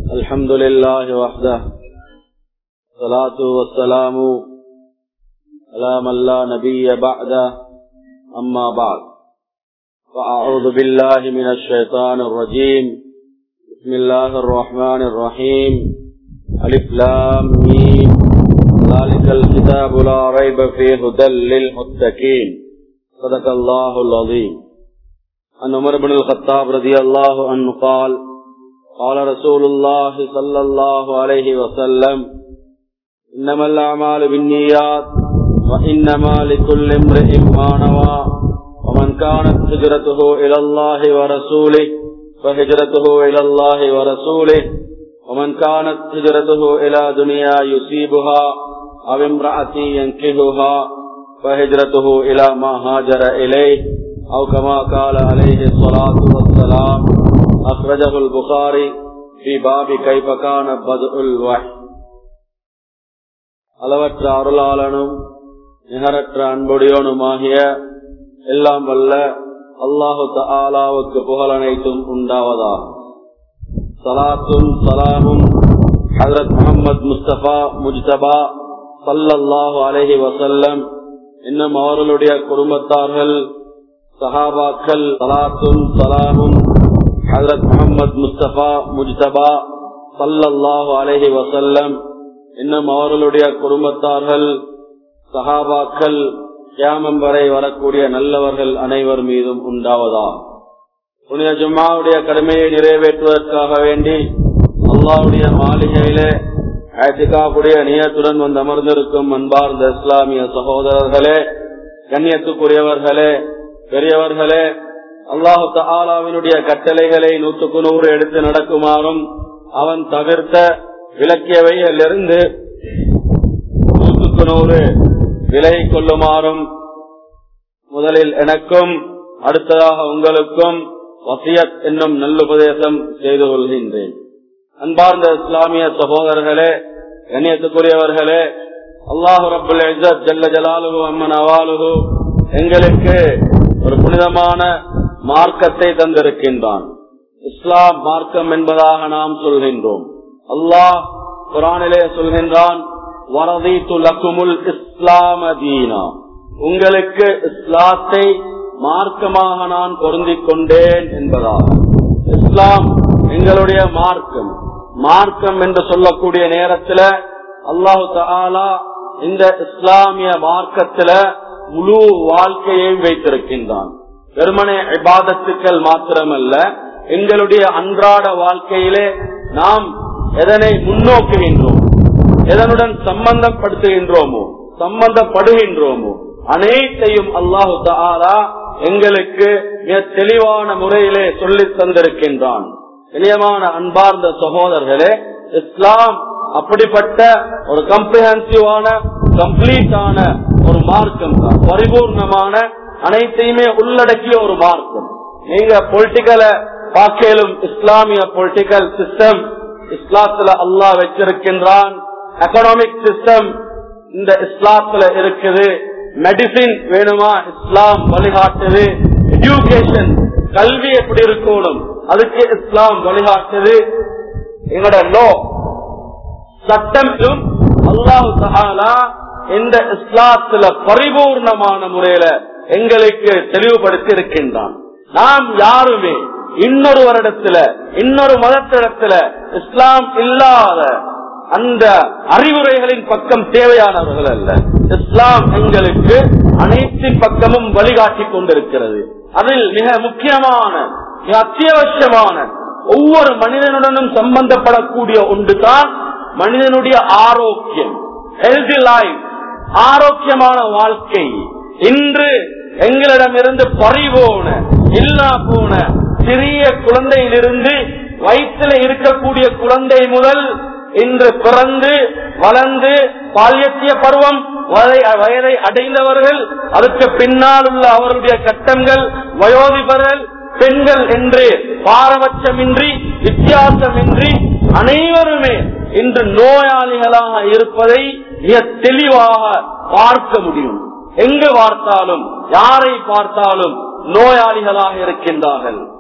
الحمد لله وحده الصلاة والسلام على من لا نبي بعده أما بعد فأعوذ بالله من الشيطان الرجيم بسم الله الرحمن الرحيم ألف لام ميم ذلك الكتاب لا ريب فيه هدى للمتقين صدق الله العظيم عن عمر بن الخطاب رضي الله عنه قال قال رسول الله صلى الله عليه وسلم إنما الأعمال بالنيات وإنما لكل امرئ ما نوى ومن كانت هجرته إلى الله ورسوله فهجرته إلى الله ورسوله ومن كانت هجرته إلى دنيا يصيبها أو امرأة ينكهها فهجرته إلى ما هاجر إليه أو كما قال عليه الصلاة والسلام أخرجه البخاري في باب كيف كان بدء الوحي அளவற்ற அருளாளனும் நிகரற்ற அன்புடையோனுமாகிய எல்லாம் வல்ல அல்லாஹு தாலாவுக்கு புகழ் அனைத்தும் உண்டாவதா சலாத்தும் சலாமும் ஹசரத் முகமது முஸ்தபா முஜ்தபா சல்லல்லாஹு அலஹி வசல்லம் இன்னும் அவர்களுடைய குடும்பத்தார்கள் சஹாபாக்கள் சலாத்தும் சலாமும் ஹசரத் முகமது முஸ்தபா முஜ்தபா சல்லல்லாஹு அலஹி வசல்லம் இன்னும் அவர்களுடைய குடும்பத்தார்கள் சஹாபாக்கள் கியாமம் வரை வரக்கூடிய நல்லவர்கள் அனைவர் மீதும் உண்டாவதா புனித ஜும்மாவுடைய கடமையை நிறைவேற்றுவதற்காக வேண்டி அல்லாவுடைய மாளிகையிலே ஆட்டிகாவுடைய நியத்துடன் வந்து அமர்ந்திருக்கும் அன்பார்ந்த இஸ்லாமிய சகோதரர்களே கண்ணியத்துக்குரியவர்களே பெரியவர்களே அல்லாஹு தாலாவினுடைய கட்டளைகளை நூற்றுக்கு நூறு எடுத்து நடக்குமாறும் அவன் தவிர்த்த விளக்கியவையிலிருந்து நூற்றுக்கு நூறு விலகி கொள்ளுமாறும் முதலில் எனக்கும் அடுத்ததாக உங்களுக்கும் வசியத் என்னும் நல்லுபதேசம் செய்து கொள்கின்றேன் அன்பார்ந்த இஸ்லாமிய சகோதரர்களே கண்ணியத்துக்குரியவர்களே அல்லாஹு ரபுல் ஜல்ல ஜலாலுகு அம்மன் அவாலுகு எங்களுக்கு ஒரு புனிதமான மார்க்கத்தை தந்திருக்கின்றான் இஸ்லாம் மார்க்கம் என்பதாக நாம் சொல்கின்றோம் அல்லாஹ் குரானிலே சொல்கின்றான் வரதீத்து லக்குமுல் இஸ்லாம தீனா உங்களுக்கு இஸ்லாத்தை மார்க்கமாக நான் பொருந்திக் கொண்டேன் என்பதாக இஸ்லாம் எங்களுடைய மார்க்கம் மார்க்கம் என்று சொல்லக்கூடிய நேரத்தில் அல்லாஹு தாலா இந்த இஸ்லாமிய மார்க்கத்துல முழு வாழ்க்கையையும் வைத்திருக்கின்றான் வெறுமனே இபாதத்துக்கள் மாத்திரமல்ல எங்களுடைய அன்றாட வாழ்க்கையிலே நாம் எதனை முன்னோக்குகின்றோம் எதனுடன் சம்பந்தப்படுத்துகின்றோமோ சம்பந்தப்படுகின்றோமோ அனைத்தையும் அல்லாஹு தாலா எங்களுக்கு மிக தெளிவான முறையிலே சொல்லி தந்திருக்கின்றான் இனியமான அன்பார்ந்த சகோதரர்களே இஸ்லாம் அப்படிப்பட்ட ஒரு கம்ப்ரிஹென்சிவான கம்ப்ளீட்டான ஒரு மார்க்கம் தான் பரிபூர்ணமான அனைத்தையுமே உள்ளடக்கிய ஒரு மார்க்கம் நீங்க பொலிட்டிக்கல பார்க்கலும் இஸ்லாமிய பொலிட்டிக்கல் சிஸ்டம் இஸ்லாத்துல அல்லாஹ் வச்சிருக்கின்றான் எக்கனாமிக் சிஸ்டம் இந்த இஸ்லாத்துல இருக்குது மெடிசின் வேணுமா இஸ்லாம் வழிகாட்டுது எஜுகேஷன் கல்வி எப்படி இருக்கணும் அதுக்கு இஸ்லாம் வழிகாட்டுது எங்களோட லோ சட்டம் அல்லாஹு சஹாலா இந்த இஸ்லாத்துல பரிபூர்ணமான முறையில எங்களுக்கு தெளிவுபடுத்தி இருக்கின்றான் நாம் யாருமே இன்னொரு வருடத்துல இன்னொரு மதத்திடத்துல இஸ்லாம் இல்லாத அந்த அறிவுரைகளின் பக்கம் தேவையானவர்கள் அல்ல இஸ்லாம் எங்களுக்கு அனைத்தின் பக்கமும் வழிகாட்டி கொண்டிருக்கிறது அதில் மிக முக்கியமான மிக அத்தியாவசியமான ஒவ்வொரு மனிதனுடனும் சம்பந்தப்படக்கூடிய ஒன்றுதான் மனிதனுடைய ஆரோக்கியம் ஹெல்தி லைஃப் ஆரோக்கியமான வாழ்க்கை இன்று எங்களிடமிருந்து பறிபோன இல்லா போன சிறிய குழந்தையிலிருந்து வயிற்றில் இருக்கக்கூடிய குழந்தை முதல் இன்று பிறந்து வளர்ந்து பால்யத்திய பருவம் வயதை அடைந்தவர்கள் அதுக்கு பின்னால் உள்ள அவருடைய கட்டங்கள் வயோதிபர்கள் பெண்கள் என்று பாரபட்சமின்றி வித்தியாசமின்றி அனைவருமே இன்று நோயாளிகளாக இருப்பதை மிக தெளிவாக பார்க்க முடியும் எங்கு பார்த்தாலும் யாரை பார்த்தாலும் நோயாளிகளாக இருக்கின்றார்கள்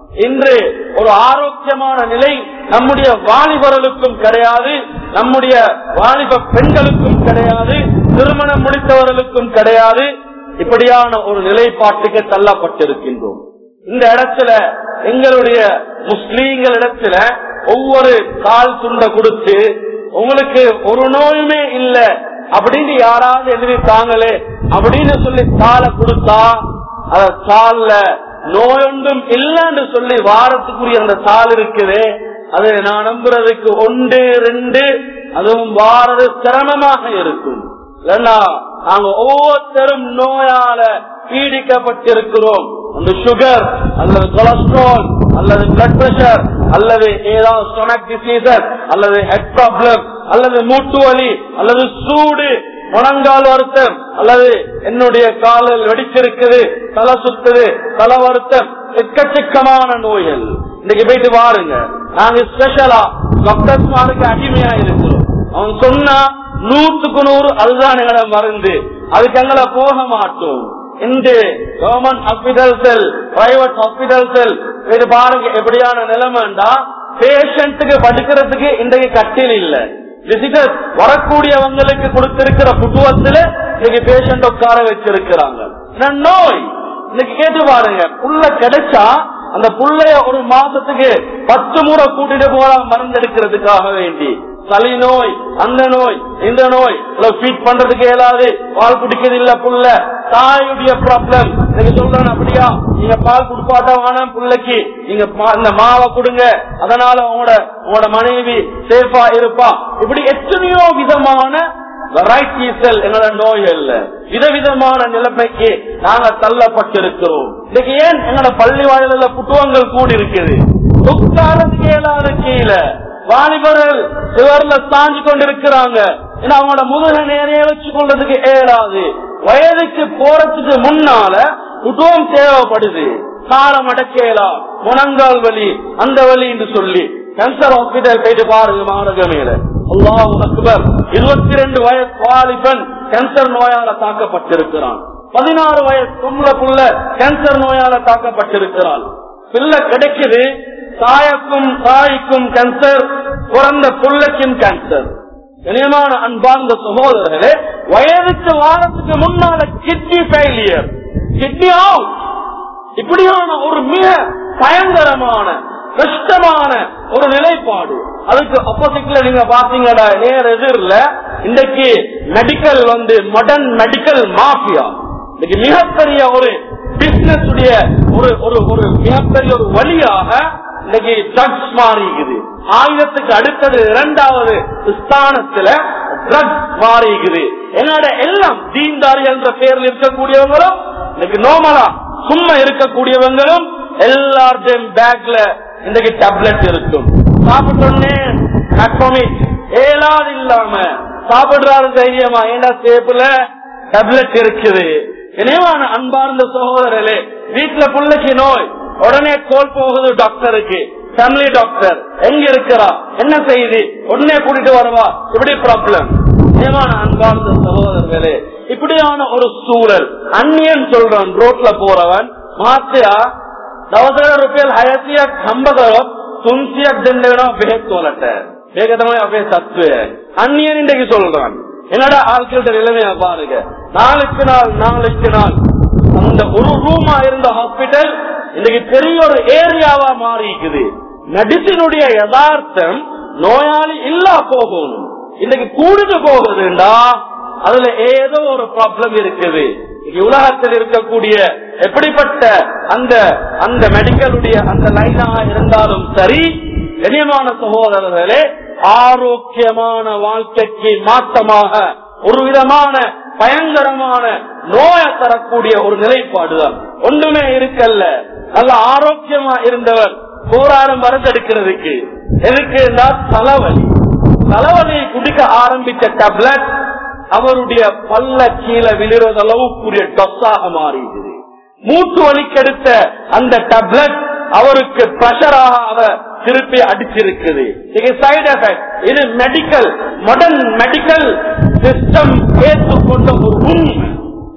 இன்று ஒரு ஆரோக்கியமான நிலை நம்முடைய வாலிபர்களுக்கும் கிடையாது நம்முடைய வாலிப பெண்களுக்கும் கிடையாது திருமணம் முடித்தவர்களுக்கும் கிடையாது இப்படியான ஒரு நிலைப்பாட்டுக்கு தள்ளப்பட்டிருக்கின்றோம் இந்த இடத்துல எங்களுடைய முஸ்லீம்கள் இடத்துல ஒவ்வொரு கால் துண்டை கொடுத்து உங்களுக்கு ஒரு நோயுமே இல்ல அப்படின்னு யாராவது எழுதித்தாங்களே அப்படின்னு சொல்லி தாளை கொடுத்தா அத தாள்ல நோயொன்றும் இல்லைன்னு சொல்லி வாரத்துக்குரிய அந்த தாள் இருக்குது அது நான் நம்புறதுக்கு ஒன்று ரெண்டு அதுவும் வாரது சிரமமாக இருக்கும் ஏன்னா நாங்க ஒவ்வொருத்தரும் நோயால பீடிக்கப்பட்டிருக்கிறோம் அந்த சுகர் அல்லது கொலஸ்ட்ரால் அல்லது பிளட் பிரஷர் அல்லது ஏதாவது ஸ்டொமக் டிசீசர் அல்லது ஹெட் ப்ராப்ளம் அல்லது மூட்டு வலி அல்லது சூடு முழங்கால் வருத்தம் அல்லது என்னுடைய காலில் வெடிச்சிருக்குது தலை சுத்துது தலை வருத்தம் எக்கச்சக்கமான நோய்கள் இன்னைக்கு போயிட்டு பாருங்க நாங்க ஸ்பெஷலா டாக்டர்ஸ்மாருக்கு அடிமையா இருக்கிறோம் அவன் சொன்னா நூத்துக்கு நூறு அதுதான் எங்களை மருந்து அதுக்கு எங்களை போக மாட்டோம் இந்த கவர்மெண்ட் ஹாஸ்பிட்டல்ஸ் பிரைவேட் ஹாஸ்பிட்டல்ஸ் இது பாருங்க எப்படியான நிலைமைண்டா பேஷண்ட்டுக்கு படுக்கிறதுக்கு இன்றைக்கு கட்டில் இல்ல விசிட்டர்ஸ் வரக்கூடியவங்களுக்கு கொடுத்திருக்கிற புத்துவத்துல இன்னைக்கு பேஷண்ட் உட்கார வச்சிருக்கிறாங்க ஏன்னா நோய் இன்னைக்கு கேட்டு பாருங்க புள்ள கிடைச்சா அந்த புள்ளைய ஒரு மாசத்துக்கு பத்து முறை கூட்டிட்டு போலாம் மருந்து எடுக்கிறதுக்காக வேண்டி சளி நோய் அந்த நோய் இந்த நோய் ஃபீட் பண்றதுக்கு இயலாது பால் குடிக்கிறது இல்ல புள்ள தாயுடைய ப்ராப்ளம் நீங்க சொல்றேன் அப்படியா நீங்க பால் குடுப்பாட்ட வேணாம் புள்ளைக்கு நீங்க மா- இந்த மாவை கொடுங்க அதனால உங்களோட உங்களோட மனைவி சேஃபா இருப்பா இப்படி எத்தனையோ விதமான வெரைட்டிஸ்கள் எங்களோட நோய்கள்ல விதவிதமான நிலைமைக்கு நாங்க தள்ளப்பட்டிருக்கிறோம் இன்னைக்கு ஏன் எங்களோட பள்ளி வாயில புட்டுவங்கள் கூடி இருக்குது உட்காரத்துக்கு இயலாத கீழே வாலிபர்கள் சுவர்ல சாஞ்சு கொண்டிருக்கிறாங்க ஏன்னா அவங்களோட முதுக நேரைய வச்சு கொள்றதுக்கு ஏறாது வயதுக்கு போறதுக்கு முன்னால புட்டுவம் தேவைப்படுது காலம் அடக்கலாம் முனங்கால் வலி அந்த வலி என்று சொல்லி கேன்சர் ஹாஸ்பிட்டல் போயிட்டு பாருங்க மாநகமையில அல்லாஹ் அக்பர் இருபத்தி ரெண்டு வயசு வாலிபன் கேன்சர் நோயால தாக்கப்பட்டிருக்கிறான் பதினாறு வயசு பொம்பளை புள்ள கேன்சர் நோயால தாக்கப்பட்டிருக்கிறான் பிள்ளை கிடைக்குது தாயக்கும் தாய்க்கும் கேன்சர் பிறந்த புள்ளைக்கும் கேன்சர் கனியமான அன்பார்ந்த சகோதரர்களே வயதுக்கு வாரத்துக்கு முன்னால கிட்னி ஃபெயிலியர் கிட்னி அவுட் இப்படியான ஒரு மிக பயங்கரமான கஷ்டமான ஒரு நிலைப்பாடு அதுக்கு ஆப்போசிட்ல நீங்க பாத்தீங்கன்னா நேர் எதிரில் இன்றைக்கு மெடிக்கல் வந்து மாடர்ன் மெடிக்கல் மாஃபியா இன்னைக்கு மிகப்பெரிய ஒரு பிசினஸ் உடைய ஒரு ஒரு ஒரு மிகப்பெரிய ஒரு வழியாக இன்னைக்கு ட்ரக்ஸ் மாறிக்குது ஆயுதத்துக்கு அடுத்தது இரண்டாவது ஸ்தானத்துல ட்ரக்ஸ் மாறிக்குது என்னோட எல்லாம் தீன்தாரி என்ற பெயரில் இருக்கக்கூடியவங்களும் இன்னைக்கு நோமலா சும்மா இருக்கக்கூடியவங்களும் எல்லார்டையும் பேக்ல இன்னைக்கு டேப்லெட் இருக்கும் சாப்பிட்டோன்னே அட்மோமிக் ஏலாது இல்லாம சாப்பிடுறாரு தைரியமா ஏண்டா சேப்புல டேப்லெட் இருக்குது இணைவான அன்பார்ந்த சகோதரர்களே வீட்டுல பிள்ளைக்கு நோய் உடனே கோல் போகுது டாக்டருக்கு ஃபேமிலி டாக்டர் எங்க இருக்கிறா என்ன செய்தி உடனே கூட்டிட்டு வரவா இப்படி ப்ராப்ளம் நிஜமான அன்பார்ந்த சகோதரர்களே இப்படியான ஒரு சூழல் அந்நியன் சொல்றான் ரோட்ல போறவன் மாத்தியா දවසට රුපියල් හයසියක් හම්බ කරොත් තුන්සියක් දෙන්න වෙනවා බෙහෙත් වලට. මේක තමයි අපේ தத்துவය. அந்நியன் இன்றைக்கு சொல்றான். என்னடா ஆட்கள்கிட்ட நிலைமையா பாருங்க. நாளுக்கு நாள் நாளுக்கு நாள் அந்த ஒரு ரூமா இருந்த ஹாஸ்பிட்டல் இன்னைக்கு பெரிய ஒரு ஏரியாவா மாறி இருக்குது. மெடிசினுடைய யதார்த்தம் நோயாளி இல்லா போகணும். இன்னைக்கு கூடிட்டு போகுதுண்டா அதுல ஏதோ ஒரு ப்ராப்ளம் இருக்குது இன்னைக்கு உலகத்தில் இருக்கக்கூடிய எப்படிப்பட்ட அந்த அந்த மெடிக்கலுடைய அந்த லைனாக இருந்தாலும் சரி கண்ணியமான சகோதரர்களே ஆரோக்கியமான வாழ்க்கைக்கு மாற்றமாக ஒரு விதமான பயங்கரமான நோயை தரக்கூடிய ஒரு நிலைப்பாடுதான் ஒன்றுமே இருக்கல்ல நல்ல ஆரோக்கியமா இருந்தவர் போராடும் மருந்தெடுக்கிறதுக்கு எதுக்கு என்றால் தலைவலி தலைவலியை குடிக்க ஆரம்பித்த டேப்லெட் அவருடைய பல்ல கீழே விழுறது அளவுக்குரிய டொஸ்ஸாக மாறியது மூட்டு வலிக்கெடுத்த அந்த டேப்லெட் அவருக்கு பிரஷராக அவர் திருப்பி அடிச்சிருக்குது இது சைடு எஃபெக்ட் இது மெடிக்கல் மாடர்ன் மெடிக்கல் சிஸ்டம் ஏற்றுக்கொண்ட ஒரு உண்மை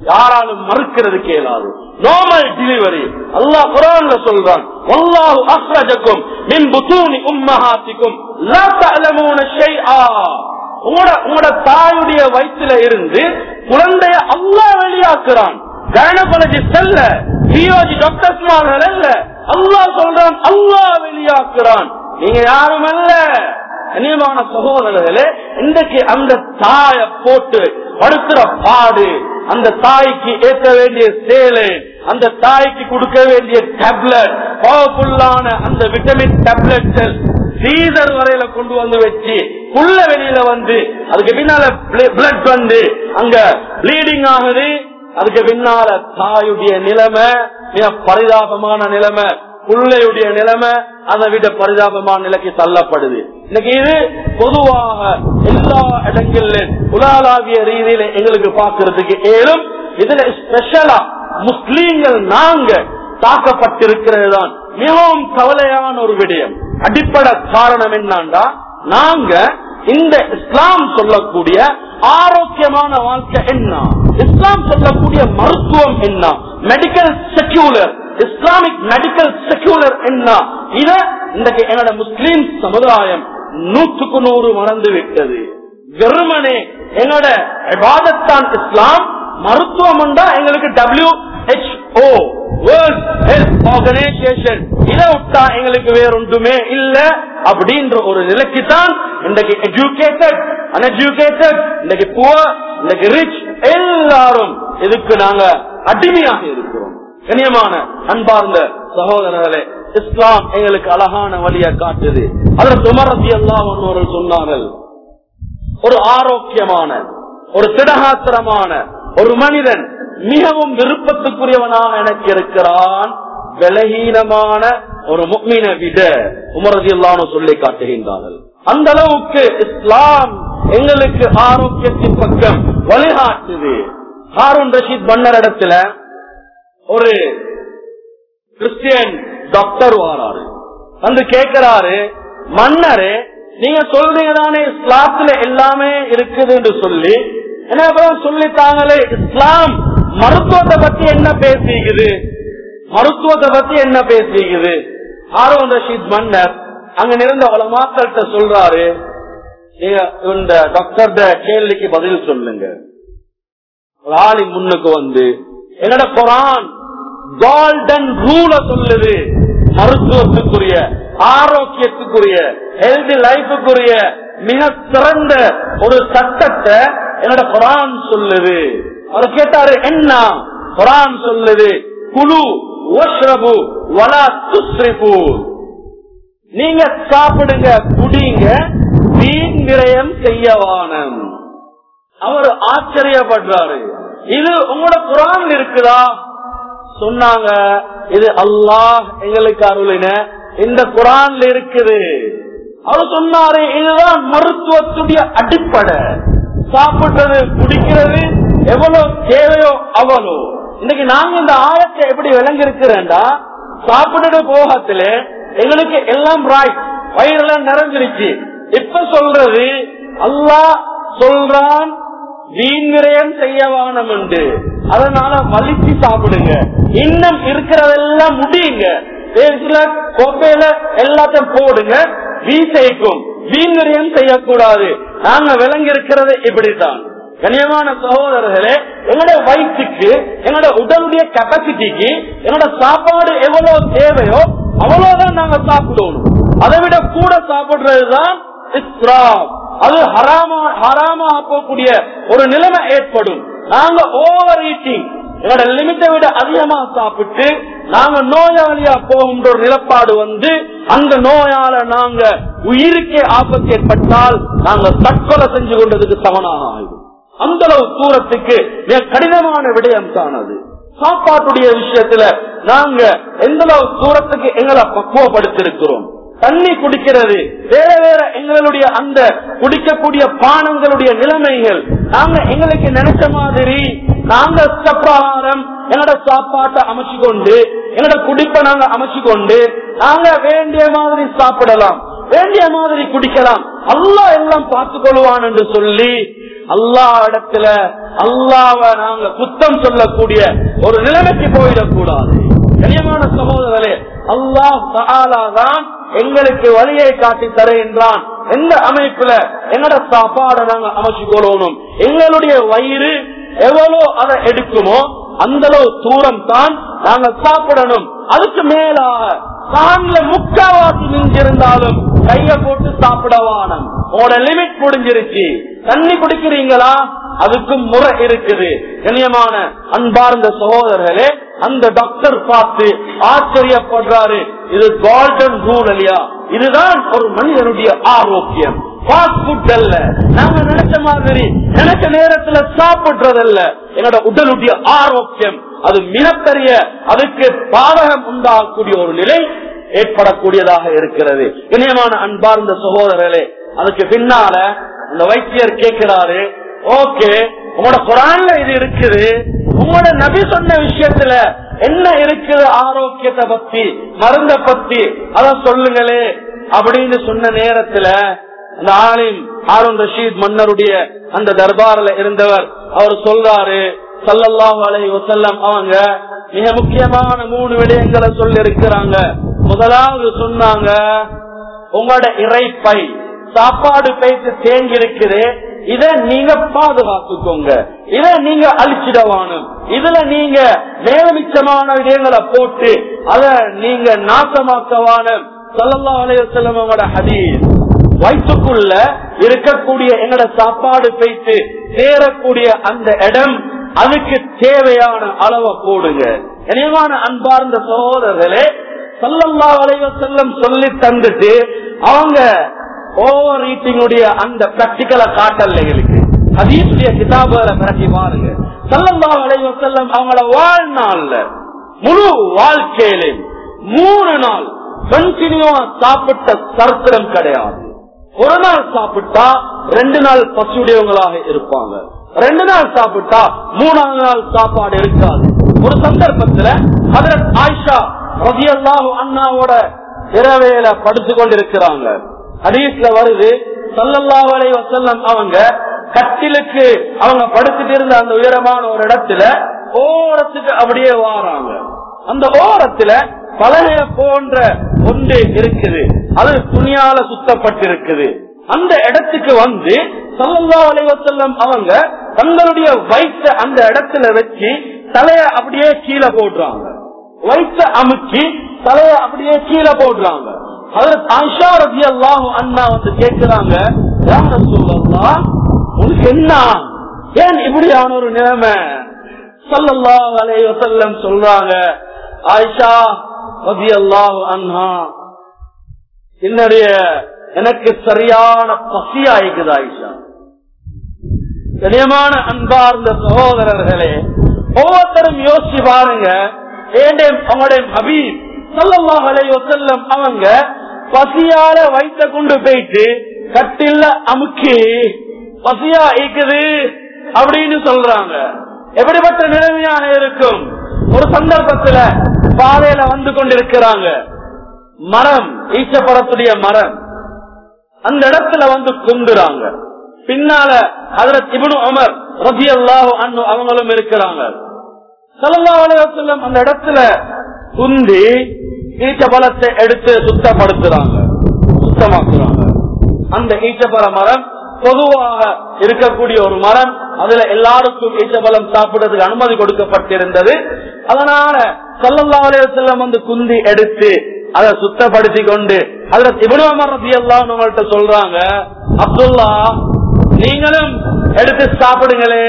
யாராலும் மறுக்கிறதுக்கு இயலாது நார்மல் டெலிவரி அல்லாஹ் குரான்ல சொல்றான் வல்லாஹு அஹ்ரஜக்கும் மின் புதூனி உம்மஹாத்திக்கும் லா தஅலமூன ஷைஆ உங்களோட உங்களோட தாயுடைய வயிற்றுல இருந்து குழந்தைய அல்லாஹ் வெளியாக்குறான் கைனகாலஜிஸ்ட் அல்ல பியோஜி டாக்டர்ஸ்மார்கள் அல்ல அல்லாஹ் சொல்றான் அல்லாஹ் வெளியாக்குறான் நீங்க யாரும் அல்ல கண்ணியமான சகோதரர்களே இன்றைக்கு அந்த தாய போட்டு படுத்துற பாடு அந்த தாய்க்கு ஏற்ற வேண்டிய சேலை அந்த தாய்க்கு கொடுக்க வேண்டிய டேப்லெட் பவர்ஃபுல்லான அந்த விட்டமின் டேப்லெட்கள் சீசர் வரையில கொண்டு வந்து வச்சு உள்ள வெளியில வந்து அதுக்கு பின்னால பிளட் வந்து அங்க ப்ளீடிங் ஆகுது அதுக்கு பின்னால தாயுடைய நிலைமை மிக பரிதாபமான நிலைமை பிள்ளையுடைய நிலைமை அதை விட பரிதாபமான நிலைக்கு தள்ளப்படுது இன்னைக்கு இது பொதுவாக எல்லா இடங்களிலும் உலகளாவிய ரீதியில எங்களுக்கு பார்க்கறதுக்கு ஏழும் இதுல ஸ்பெஷலா முஸ்லீம்கள் நாங்க தாக்கப்பட்டிருக்கிறது தான் மிகவும் கவலையான ஒரு விடயம் அடிப்படை காரணம் என்னண்டா நாங்க இந்த இஸ்லாம் சொல்லக்கூடிய ஆரோக்கியமான வாழ்க்கை என்ன இஸ்லாம் சொல்லக்கூடிய மருத்துவம் என்ன medical secular Islamic medical secular என்ன இத இன்றைக்கு எங்களோட முஸ்லீம் சமுதாயம் நூற்றுக்கு நூறு மறந்து விட்டது வெறுமனே எங்களோட விவாதத்தான் இஸ்லாம் மருத்துவம் உண்டா எங்களுக்கு W H O world health organisation இதை விட்டா எங்களுக்கு வேற ஒன்றுமே இல்ல அப்படின்ற ஒரு நிலைக்கு தான் இன்றைக்கு எஜுகேட்டட் அன்எஜுகேட்டட் இன்றைக்கு புவர் இன்றைக்கு ரிச் எல்லாரும் இதுக்கு நாங்க அடிமையாக இருக்கிறோம் கண்ணியமான அன்பார்ந்த சகோதரர்களே இஸ்லாம் எங்களுக்கு அழகான வழியை காட்டுது அதில் சுமரத்தி எல்லாம் ஒருவர்கள் சொன்னார்கள் ஒரு ஆரோக்கியமான ஒரு திடகாத்திரமான ஒரு மனிதன் மிகவும் விருப்பத்துக்குரியவனாக எனக்கு இருக்கிறான் விலகீனமான ஒரு முக்மீனை விட உமரதி எல்லாம் சொல்லி காட்டுகின்றார்கள் அந்த அளவுக்கு இஸ்லாம் எங்களுக்கு ஆரோக்கியத்தின் பக்கம் வழிகாட்டுது ஹாரூன் ரஷீத் மன்னர் இடத்துல ஒரு கிறிஸ்டியன் டாக்டர் வாராரு வந்து கேட்கிறாரு மன்னரு நீங்க சொல்றீங்க தானே இஸ்லாத்துல எல்லாமே இருக்குது என்று சொல்லி என்ன சொல்லித்தாங்களே இஸ்லாம் மருத்துவத்தை பத்தி என்ன பேசிக்குது மருத்துவத்தை பத்தி என்ன பேசிக்குது ஹாரூன் ரஷீத் மன்னர் அங்க இருந்த உலமாக்கள்கிட்ட சொல்றாரு நீங்க இந்த டாக்டர் கேள்விக்கு பதில் சொல்லுங்க ஒரு ஆளி முன்னுக்கு வந்து என்னோட குரான் கோல்டன் ரூல சொல்லுது மருத்துவத்துக்குரிய ஆரோக்கியத்துக்குரிய ஹெல்தி லைஃபுக்குரிய மிக சிறந்த ஒரு சட்டத்தை என்னோட குரான் சொல்லுது அவர் கேட்டாரு என்ன குரான் சொல்லுது குழு ஓஷ்ரபு வலா துஸ்ரிபு நீங்க சாப்பிடுங்க குடிங்க வீண் விரயம் செய்யவானம் அவர் ஆச்சரியப்படுறாரு இது உங்களோட குரான் இருக்குதா சொன்னாங்க இது அல்லாஹ் எங்களுக்கு அருளின இந்த குரான்ல இருக்குது அவர் சொன்னாரு இதுதான் மருத்துவத்துடைய அடிப்படை சாப்பிடுறது குடிக்கிறது எவ்வளவு தேவையோ அவ்வளோ இன்னைக்கு நாங்க இந்த ஆயத்தை எப்படி விளங்கி இருக்கிறேன்டா சாப்பிடுற போகத்துல எங்களுக்கு எல்லாம் ராய் வயிறெல்லாம் நிறைஞ்சிருச்சு இப்ப சொல்றது அல்லாஹ் சொல்றான் வீண் விரயம் செய்யவானம் உண்டு அதனால வலிச்சு சாப்பிடுங்க இன்னும் இருக்கிறதெல்லாம் முடியுங்க பேசுல கோப்பையில எல்லாத்தையும் போடுங்க வீசைக்கும் வீண் விரயம் செய்யக்கூடாது நாங்க விளங்கி இருக்கிறது இப்படித்தான் கண்ணியமான சகோதரர்களே எங்களோட வயிற்றுக்கு எங்களோட உடலுடைய கெப்பாசிட்டிக்கு எங்களோட சாப்பாடு எவ்வளவு தேவையோ அவ்வளவுதான் நாங்க சாப்பிடணும் அதை விட கூட சாப்பிடுறதுதான் இஸ்ராப் அது ஹராமா ஹராமா ஆக்கக்கூடிய ஒரு நிலைமை ஏற்படும் நாங்க ஓவர் ஈட்டிங் எங்களோட லிமிட்டை விட அதிகமா சாப்பிட்டு நாங்க நோயாளியா போகின்ற ஒரு நிலப்பாடு வந்து அந்த நோயால நாங்க உயிருக்கே ஆபத்து ஏற்பட்டால் நாங்க தற்கொலை செஞ்சு கொண்டதுக்கு சமனாக ஆகும் அந்த அளவு தூரத்துக்கு மிக கடினமான விடயம் தான் அது சாப்பாட்டுடைய விஷயத்துல நாங்க எந்த அளவு தூரத்துக்கு எங்களை பக்குவப்படுத்திருக்கிறோம் தண்ணி குடிக்கிறது வேற வேற எங்களுடைய அந்த குடிக்கக்கூடிய பானங்களுடைய நிலைமைகள் நாங்க எங்களுக்கு நினைச்ச மாதிரி நாங்க பிரகாரம் எங்களோட சாப்பாட்டை அமைச்சு கொண்டு எங்களோட குடிப்பை நாங்க அமைச்சு கொண்டு நாங்க வேண்டிய மாதிரி சாப்பிடலாம் வேண்டிய மாதிரி குடிக்கலாம் அல்லா எல்லாம் பார்த்துக் கொள்வான் என்று சொல்லி அல்லாஹ் இடத்துல அல்லாவ நாங்க குத்தம் சொல்லக்கூடிய ஒரு நிலைமைக்கு போயிடக்கூடாது கனியமான சகோதரர்களே அல்லாஹ் தஆலா தான் எங்களுக்கு வழியை காட்டி தருகின்றான் எந்த அமைப்புல எங்கட சாப்பாடை நாங்க அமைச்சு கொள்ளணும் எங்களுடைய வயிறு எவ்வளவு அதை எடுக்குமோ அந்த அளவு தூரம் தான் நாங்க சாப்பிடணும் அதுக்கு மேலாக கான்ல முக்காவாசி மிஞ்சிருந்தாலும் கைய போட்டு சாப்பிடவானம் உங்களோட லிமிட் முடிஞ்சிருச்சு தண்ணி குடிக்கிறீங்களா அதுக்கும் முறை இருக்குது கண்ணியமான அன்பார்ந்த சகோதரர்களே அந்த டாக்டர் பார்த்து ஆச்சரியப்படுறாரு இது கோல்டன் ரூல் இல்லையா இதுதான் ஒரு மனிதனுடைய ஆரோக்கியம் ஃபாஸ்ட் ஃபுட் அல்ல நாங்க நினைச்ச மாதிரி நினைச்ச நேரத்துல சாப்பிடுறதல்ல என்னோட உடலுடைய ஆரோக்கியம் அது மிகப்பெரிய அதுக்கு பாதகம் உண்டாகக்கூடிய ஒரு நிலை ஏற்படக்கூடியதாக இருக்கிறது இணையமான அன்பார்ந்த சகோதரர்களே அதுக்கு பின்னால அந்த வைத்தியர் கேட்கிறாரு ஓகே உங்களோட குரான்ல இது இருக்குது உங்களோட நபி சொன்ன விஷயத்துல என்ன இருக்குது ஆரோக்கியத்தை பத்தி மருந்த பத்தி அத சொல்லுங்களே அப்படின்னு சொன்ன நேரத்துல அந்த ஆலிம் ஹாரூன் ரஷீத் மன்னருடைய அந்த தர்பார்ல இருந்தவர் அவர் சொல்றாரு சல்லல்லாஹு அலைஹி வஸல்லம் அவங்க மிக முக்கியமான மூணு விடயங்களை சொல்லி இருக்கிறாங்க முதலாவது சொன்னாங்க உங்களோட இறைப்பை சாப்பாடு பைத்து தேங்கி இருக்குது இத நீங்க பாதுகாத்துக்கோங்க இத நீங்க அழிச்சிடவானும் இதுல நீங்க மேலமிச்சமான விடயங்களை போட்டு அத நீங்க நாசமாக்கவானும் சல்லல்லா அலையம் அவங்களோட ஹதீஸ் வயிற்றுக்குள்ள இருக்கக்கூடிய எங்களோட சாப்பாடு பைத்து சேரக்கூடிய அந்த இடம் அதுக்கு தேவையான அளவை போடுங்க இணைவான அன்பார்ந்த சகோதரர்களே சல்லல்லா அலைவ செல்லம் சொல்லி தந்துட்டு அவங்க ஓவர் ஈட்டிங்குடைய அந்த பிராக்டிக்கலை காட்டல எங்களுக்கு அதீசுடைய கிதாபுகளை பிரட்டி பாருங்க சல்லல்லா அலைவ செல்லம் அவங்களோட வாழ்நாள்ல முழு வாழ்க்கையில மூணு நாள் கண்டினியூவா சாப்பிட்ட சரித்திரம் கிடையாது ஒரு நாள் சாப்பிட்டா ரெண்டு நாள் பசியுடையவங்களாக இருப்பாங்க ரெண்டு நாள் சாப்பிட்டா மூணாவது நாள் சாப்பாடு இருக்காது ஒரு சந்தர்ப்பத்துல ஹதரத் ஆயிஷா ரதியல்லாஹு அண்ணாவோட இரவையில படுத்து கொண்டிருக்கிறாங்க ஹதீஸ்ல வருது சல்லல்லாஹு அலைஹி வஸல்லம் அவங்க கட்டிலுக்கு அவங்க படுத்துட்டு இருந்த அந்த உயரமான ஒரு இடத்துல ஓரத்துக்கு அப்படியே வாராங்க அந்த ஓரத்துல பலகைய போன்ற ஒன்று இருக்குது அது துணியால சுத்தப்பட்டிருக்குது அந்த இடத்துக்கு வந்து சல்லல்லா அலைவசல்லம் அவங்க தங்களுடைய வயிற்ற அந்த இடத்துல வச்சு தலைய அப்படியே கீழே போடுறாங்க வயிற்ற அமுக்கி தலைய அப்படியே கீழே போடுறாங்க அதற்கு ஆஷா ரதி அல்லாஹ் அண்ணா வந்து கேட்கிறாங்க யார சொல்லலாம் உனக்கு என்ன ஏன் இப்படியான ஒரு நிலைமை சல்லல்லா அலைவசல்லம் சொல்றாங்க ஆயிஷா ரதி அல்லாஹ் அண்ணா என்னுடைய எனக்கு சரியான பசி ஆயிக்குது ஆயிஷா கனியமான அன்பார்ந்த சகோதரர்களே ஒவ்வொருத்தரும் யோசிச்சு பாருங்க ஏண்டே அவங்களுடைய ஹபீப் சல்லல்லாஹ் அலைஹி வஸல்லம் அவங்க பசியால வைத்த கொண்டு போயிட்டு கட்டில அமுக்கி பசியா இருக்குது அப்படின்னு சொல்றாங்க எப்படிப்பட்ட நிலைமையாக இருக்கும் ஒரு சந்தர்ப்பத்துல பாதையில வந்து கொண்டிருக்கிறாங்க மரம் ஈச்சப்படத்துடைய மரம் அந்த இடத்துல வந்து குந்துறாங்க பின்னால அதுல இபனு அமர் ரபி அல்லாஹ் அவங்களும் இருக்கிறாங்க சல்லா அலுவலம் அந்த இடத்துல குந்தி ஈச்சபலத்தை எடுத்து சுத்தப்படுத்துறாங்க சுத்தமாக்குறாங்க அந்த ஈச்சபல மரம் பொதுவாக இருக்கக்கூடிய ஒரு மரம் அதுல எல்லாருக்கும் ஈச்சபலம் சாப்பிடுறதுக்கு அனுமதி கொடுக்கப்பட்டிருந்தது அதனால சல்லல்லா அலுவலம் வந்து குந்தி எடுத்து அதை சுத்தப்படுத்தி கொண்டு அதுல இவனு அமர் ரபி அல்லாஹ் உங்கள்கிட்ட சொல்றாங்க அப்துல்லா நீங்களும் எடுத்து சாப்பிடுங்களே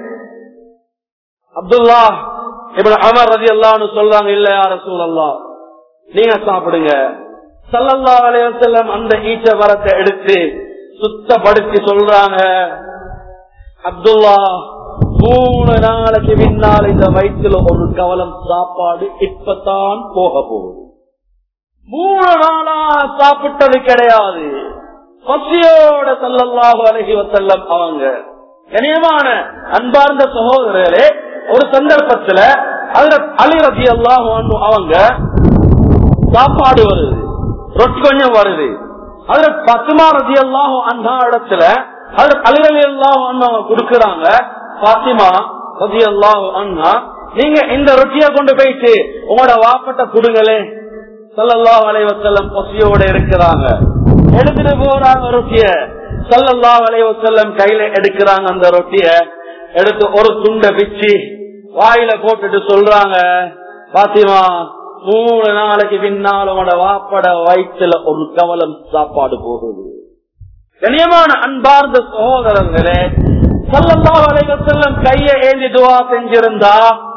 அப்துல்லா இப்ப அமர் ரதி அல்லான்னு சொல்றாங்க இல்ல யார சூழல்லா நீங்க சாப்பிடுங்க சல்லல்லா அலையம் அந்த ஈச்ச மரத்தை எடுத்து சுத்தப்படுத்தி சொல்றாங்க அப்துல்லா மூணு நாளைக்கு பின்னால் இந்த வயிற்றுல ஒரு கவலம் சாப்பாடு இப்பதான் போக போகுது மூணு நாளா சாப்பிட்டது கிடையாது பசியோட சல்லல்லாஹு அலஹி வசல்லம் அவங்க கனியமான அன்பார்ந்த சகோதரர்களே ஒரு சந்தர்ப்பத்துல அதுல அலி ரதி அல்லாஹு அவங்க சாப்பாடு வருது ரொட்டி கொஞ்சம் வருது அதுல பத்துமா ரதி அல்லாஹு அந்த இடத்துல அது அலிரலி எல்லாம் அவங்க கொடுக்கறாங்க பாத்திமா ரதி அல்லாஹ் அண்ணா நீங்க இந்த ரொட்டியை கொண்டு போயிட்டு உங்களோட வாப்பட்ட கொடுங்களே சல்லல்லாஹு அலைஹி வஸல்லம் பசியோட இருக்கிறாங்க எடுத்துட்டு போறாங்க ரொட்டிய சல்லல்லாஹு அலைஹி வஸல்லம் கையில எடுக்கிறாங்க அந்த ரொட்டிய எடுத்து ஒரு துண்டை பிச்சு வாயில போட்டுட்டு சொல்றாங்க பாத்திமா மூணு நாளைக்கு பின்னால் உங்களோட வாப்பட வயிற்றுல ஒரு கவலம் சாப்பாடு போகுது கண்ணியமான அன்பார்ந்த சகோதரர்களே சல்லல்லாஹு அலைஹி வஸல்லம் கையை ஏந்தி துவா செஞ்சிருந்தா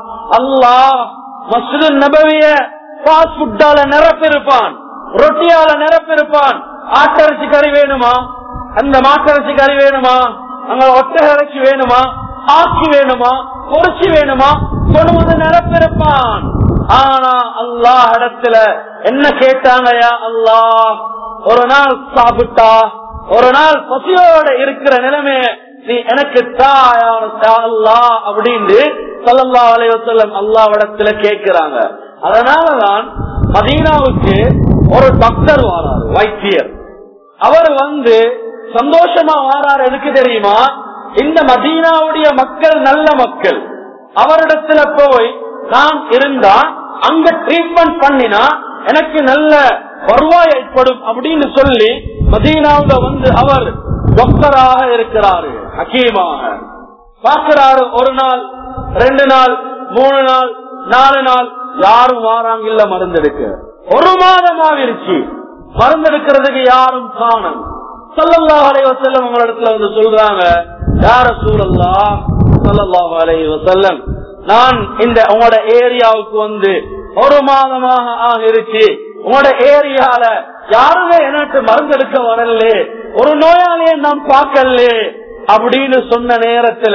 அல்லாஹ் மஸ்ஜிது நபவிய ஃபாஸ்ட் ஃபுட்டால நிரப்பிருப்பான் ரொட்டியால நிரப்பிருப்பான் ஆட்டரிசி கறி வேணுமா அந்த மாட்டரிசி கறி வேணுமா அங்க ஒட்டக இறைச்சி வேணுமா ஆக்கி வேணுமா பொறிச்சி வேணுமா கொண்டு வந்து நிரப்பிருப்பான் ஆனா அல்லாஹ் இடத்துல என்ன கேட்டாங்கயா அல்லாஹ் ஒரு நாள் சாப்பிட்டா ஒரு நாள் பசியோட இருக்கிற நிலைமைய நீ எனக்கு தாயான அல்லா அப்படின்னு சல்லல்லா அலைவசல்லம் அல்லாவிடத்துல கேட்கிறாங்க அதனாலதான் மதீனாவுக்கு ஒரு டாக்டர் வாராரு வைத்தியர் அவர் வந்து சந்தோஷமா வாராரு எதுக்கு தெரியுமா இந்த மதீனாவுடைய மக்கள் நல்ல மக்கள் அவரிடத்துல போய் நான் இருந்தா அங்க ட்ரீட்மெண்ட் பண்ணினா எனக்கு நல்ல வருவாய் ஏற்படும் அப்படின்னு சொல்லி மதீனாவுல வந்து அவர் டாக்டராக இருக்கிறாரு ஹக்கீமாக பார்க்கிறாரு ஒரு நாள் ரெண்டு நாள் மூணு நாள் நாலு நாள் யாரும் வாராங்க இல்ல மருந்தெடுக்க ஒரு மாதம் ஆகிருச்சு மருந்தெடுக்கிறதுக்கு யாரும் காணும் சல்லல்லாஹு அலைஹி வஸல்லம் உங்களிடத்துல வந்து சொல்றாங்க யார சூழல்லா சல்லல்லாஹு அலைஹி வஸல்லம் நான் இந்த உங்களோட ஏரியாவுக்கு வந்து ஒரு மாதமாக ஆகிருச்சு உங்களோட ஏரியால யாருமே எனக்கு மருந்தெடுக்க வரல ஒரு நோயாளியை நான் பார்க்கல அப்படின்னு சொன்ன நேரத்துல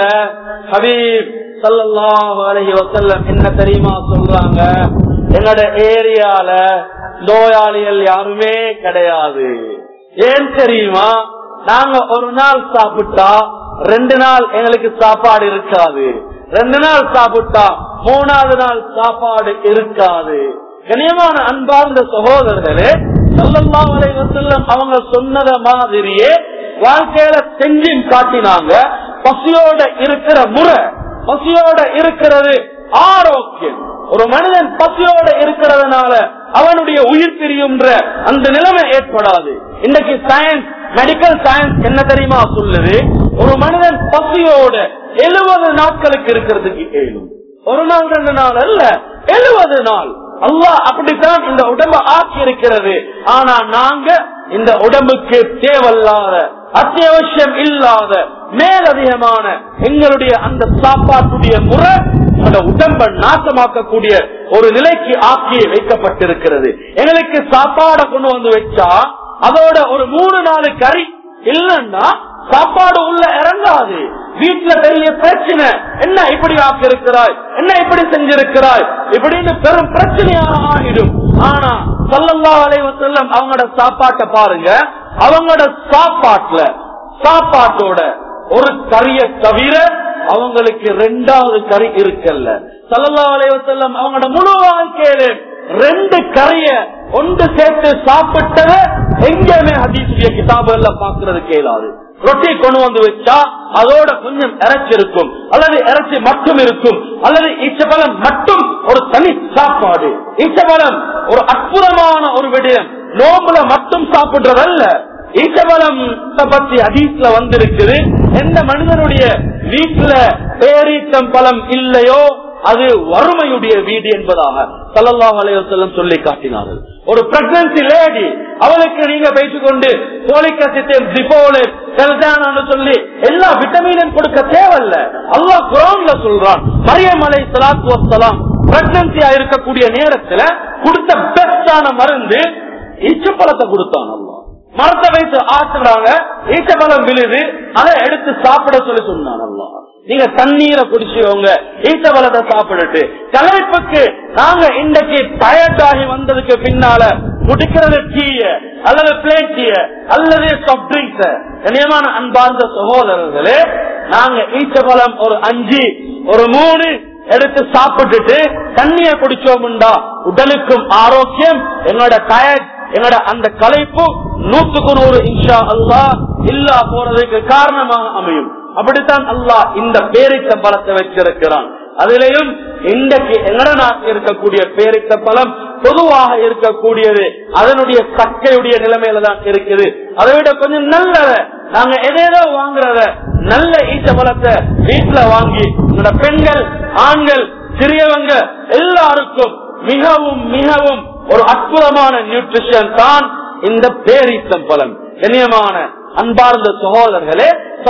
ஹபீப் சல்லல்லாஹு அலைஹி வஸல்லம் என்ன தெரியுமா சொல்றாங்க என்னோட ஏரியால நோயாளிகள் யாருமே கிடையாது ஏன் தெரியுமா நாங்க ஒரு நாள் சாப்பிட்டா ரெண்டு நாள் எங்களுக்கு சாப்பாடு இருக்காது ரெண்டு நாள் சாப்பிட்டா மூணாவது நாள் சாப்பாடு இருக்காது கனியமான அன்பார்ந்த சகோதரர்களே சல்லல்லாஹு அலைஹி வஸல்லம் அவங்க சொன்னத மாதிரியே வாழ்க்கையில செஞ்சும் காட்டினாங்க பசியோட இருக்கிற முறை பசியோட இருக்கிறது ஆரோக்கியம் ஒரு மனிதன் பசியோட இருக்கிறதுனால அவனுடைய உயிர் பிரியுன்ற அந்த நிலைமை ஏற்படாது இன்னைக்கு சயின்ஸ் மெடிக்கல் சயின்ஸ் என்ன தெரியுமா சொல்லுது ஒரு மனிதன் பசியோட எழுபது நாட்களுக்கு இருக்கிறதுக்கு ஏழும் ஒரு நாள் ரெண்டு நாள் அல்ல எழுபது நாள் அல்லாஹ் அப்படித்தான் இந்த உடம்பு ஆக்கி இருக்கிறது ஆனா நாங்க இந்த உடம்புக்கு தேவையில்லாத அத்தியாவசியம் இல்லாத மேலதிகமான எங்களுடைய அந்த சாப்பாட்டுடைய முறை அந்த உடம்பை நாசமாக்கக்கூடிய ஒரு நிலைக்கு ஆக்கி வைக்கப்பட்டிருக்கிறது எங்களுக்கு சாப்பாடை கொண்டு வந்து வச்சா அதோட ஒரு மூணு நாலு கறி இல்லன்னா சாப்பாடு உள்ள இறங்காது வீட்டுல பெரிய பிரச்சனை என்ன இப்படி ஆக்கி இருக்கிறாய் என்ன இப்படி செஞ்சிருக்கிறாய் இப்படின்னு பெரும் பிரச்சனையாக ஆகிடும் ஆனா சல்லல்லா அலைவசல்லம் அவங்களோட சாப்பாட்டை பாருங்க அவங்களோட சாப்பாட்டுல சாப்பாட்டோட ஒரு கறிய தவிர அவங்களுக்கு ரெண்டாவது கறி இருக்கல்ல சல்லல்லா அலைவசல்லம் அவங்களோட முழு வாழ்க்கையில ரெண்டு கறிய ஒன்று சேர்த்து சாப்பிட்டத எங்கேயுமே ஹதீசுடைய கிதாபுகள்ல பாக்குறது கேளாது ரொட்டி கொண்டு வந்து வச்சா அதோட கொஞ்சம் இறைச்சி இருக்கும் அல்லது இறைச்சி மட்டும் இருக்கும் அல்லது ஈச்சபலம் மட்டும் ஒரு தனி சாப்பாடு ஈச்சபலம் ஒரு அற்புதமான ஒரு விடயம் நோம்புல மட்டும் சாப்பிடுறதல்ல ஈச்சபலம் பத்தி அதீஸ்ல வந்திருக்குது எந்த மனிதனுடைய வீட்டுல பேரீட்டம் பழம் இல்லையோ அது வறுமையுடைய வீடு என்பதாக சல்லல்லாஹு அலைஹி வஸல்லம் சொல்லி காட்டினார்கள் ஒரு பிரெக்னன்சி லேடி அவளுக்கு நீங்க பேசிக் கொண்டு போலிக் அசித்தேன் டிபோலு செல்தானு சொல்லி எல்லா விட்டமினும் கொடுக்க தேவையில்ல அல்லாஹ் குரான்ல சொல்றான் மரியம் அலை சலாத்து வசலாம் பிரெக்னன்சியா இருக்கக்கூடிய நேரத்துல கொடுத்த பெஸ்டான மருந்து இச்சப்பழத்தை கொடுத்தான் அல்லாஹ் மரத்தை வைத்து ஆட்டுறாங்க ஈச்சபலம் விழுது அதை எடுத்து சாப்பிட சொல்லி சொன்னான் அல்லாஹ் நீங்க தண்ணீரை குடிச்சுக்கோங்க ஈச்சபலத்தை சாப்பிட்டுட்டு கலைப்புக்கு நாங்க இன்றைக்கு டயர்டாகி வந்ததுக்கு பின்னால குடிக்கிறது டீய அல்லது பிளேட் டீய அல்லது சாஃப்ட் ட்ரிங்க்ஸ் கனியமான அன்பார்ந்த சகோதரர்களே நாங்க ஈச்சபலம் ஒரு அஞ்சு ஒரு மூணு எடுத்து சாப்பிட்டுட்டு தண்ணிய குடிச்சோம்டா உடலுக்கும் ஆரோக்கியம் என்னோட டயர்ட் எங்களோட அந்த கலைப்பு நூத்துக்கு நூறு இன்ஷா அல்லா இல்லா போறதுக்கு காரணமாக அமையும் அப்படித்தான் அல்லாஹ் இந்த பேரித்த பலத்தை வச்சிருக்கிறான் அதிலையும் இன்றைக்கு எங்கட நாட்டில் இருக்கக்கூடிய பேரித்த பலம் பொதுவாக இருக்கக்கூடியது அதனுடைய சக்கையுடைய நிலைமையில தான் இருக்குது அதை விட கொஞ்சம் நல்லத நாங்க எதேதோ வாங்குறத நல்ல ஈச்ச பலத்தை வீட்டுல வாங்கி உங்களோட பெண்கள் ஆண்கள் சிறியவங்க எல்லாருக்கும் மிகவும் மிகவும் ஒரு அற்புதமான நியூட்ரிஷன் தான் இந்த பேரீத்தம் பலன் கண்ணியமான அன்பார்ந்த சகோதரர்களே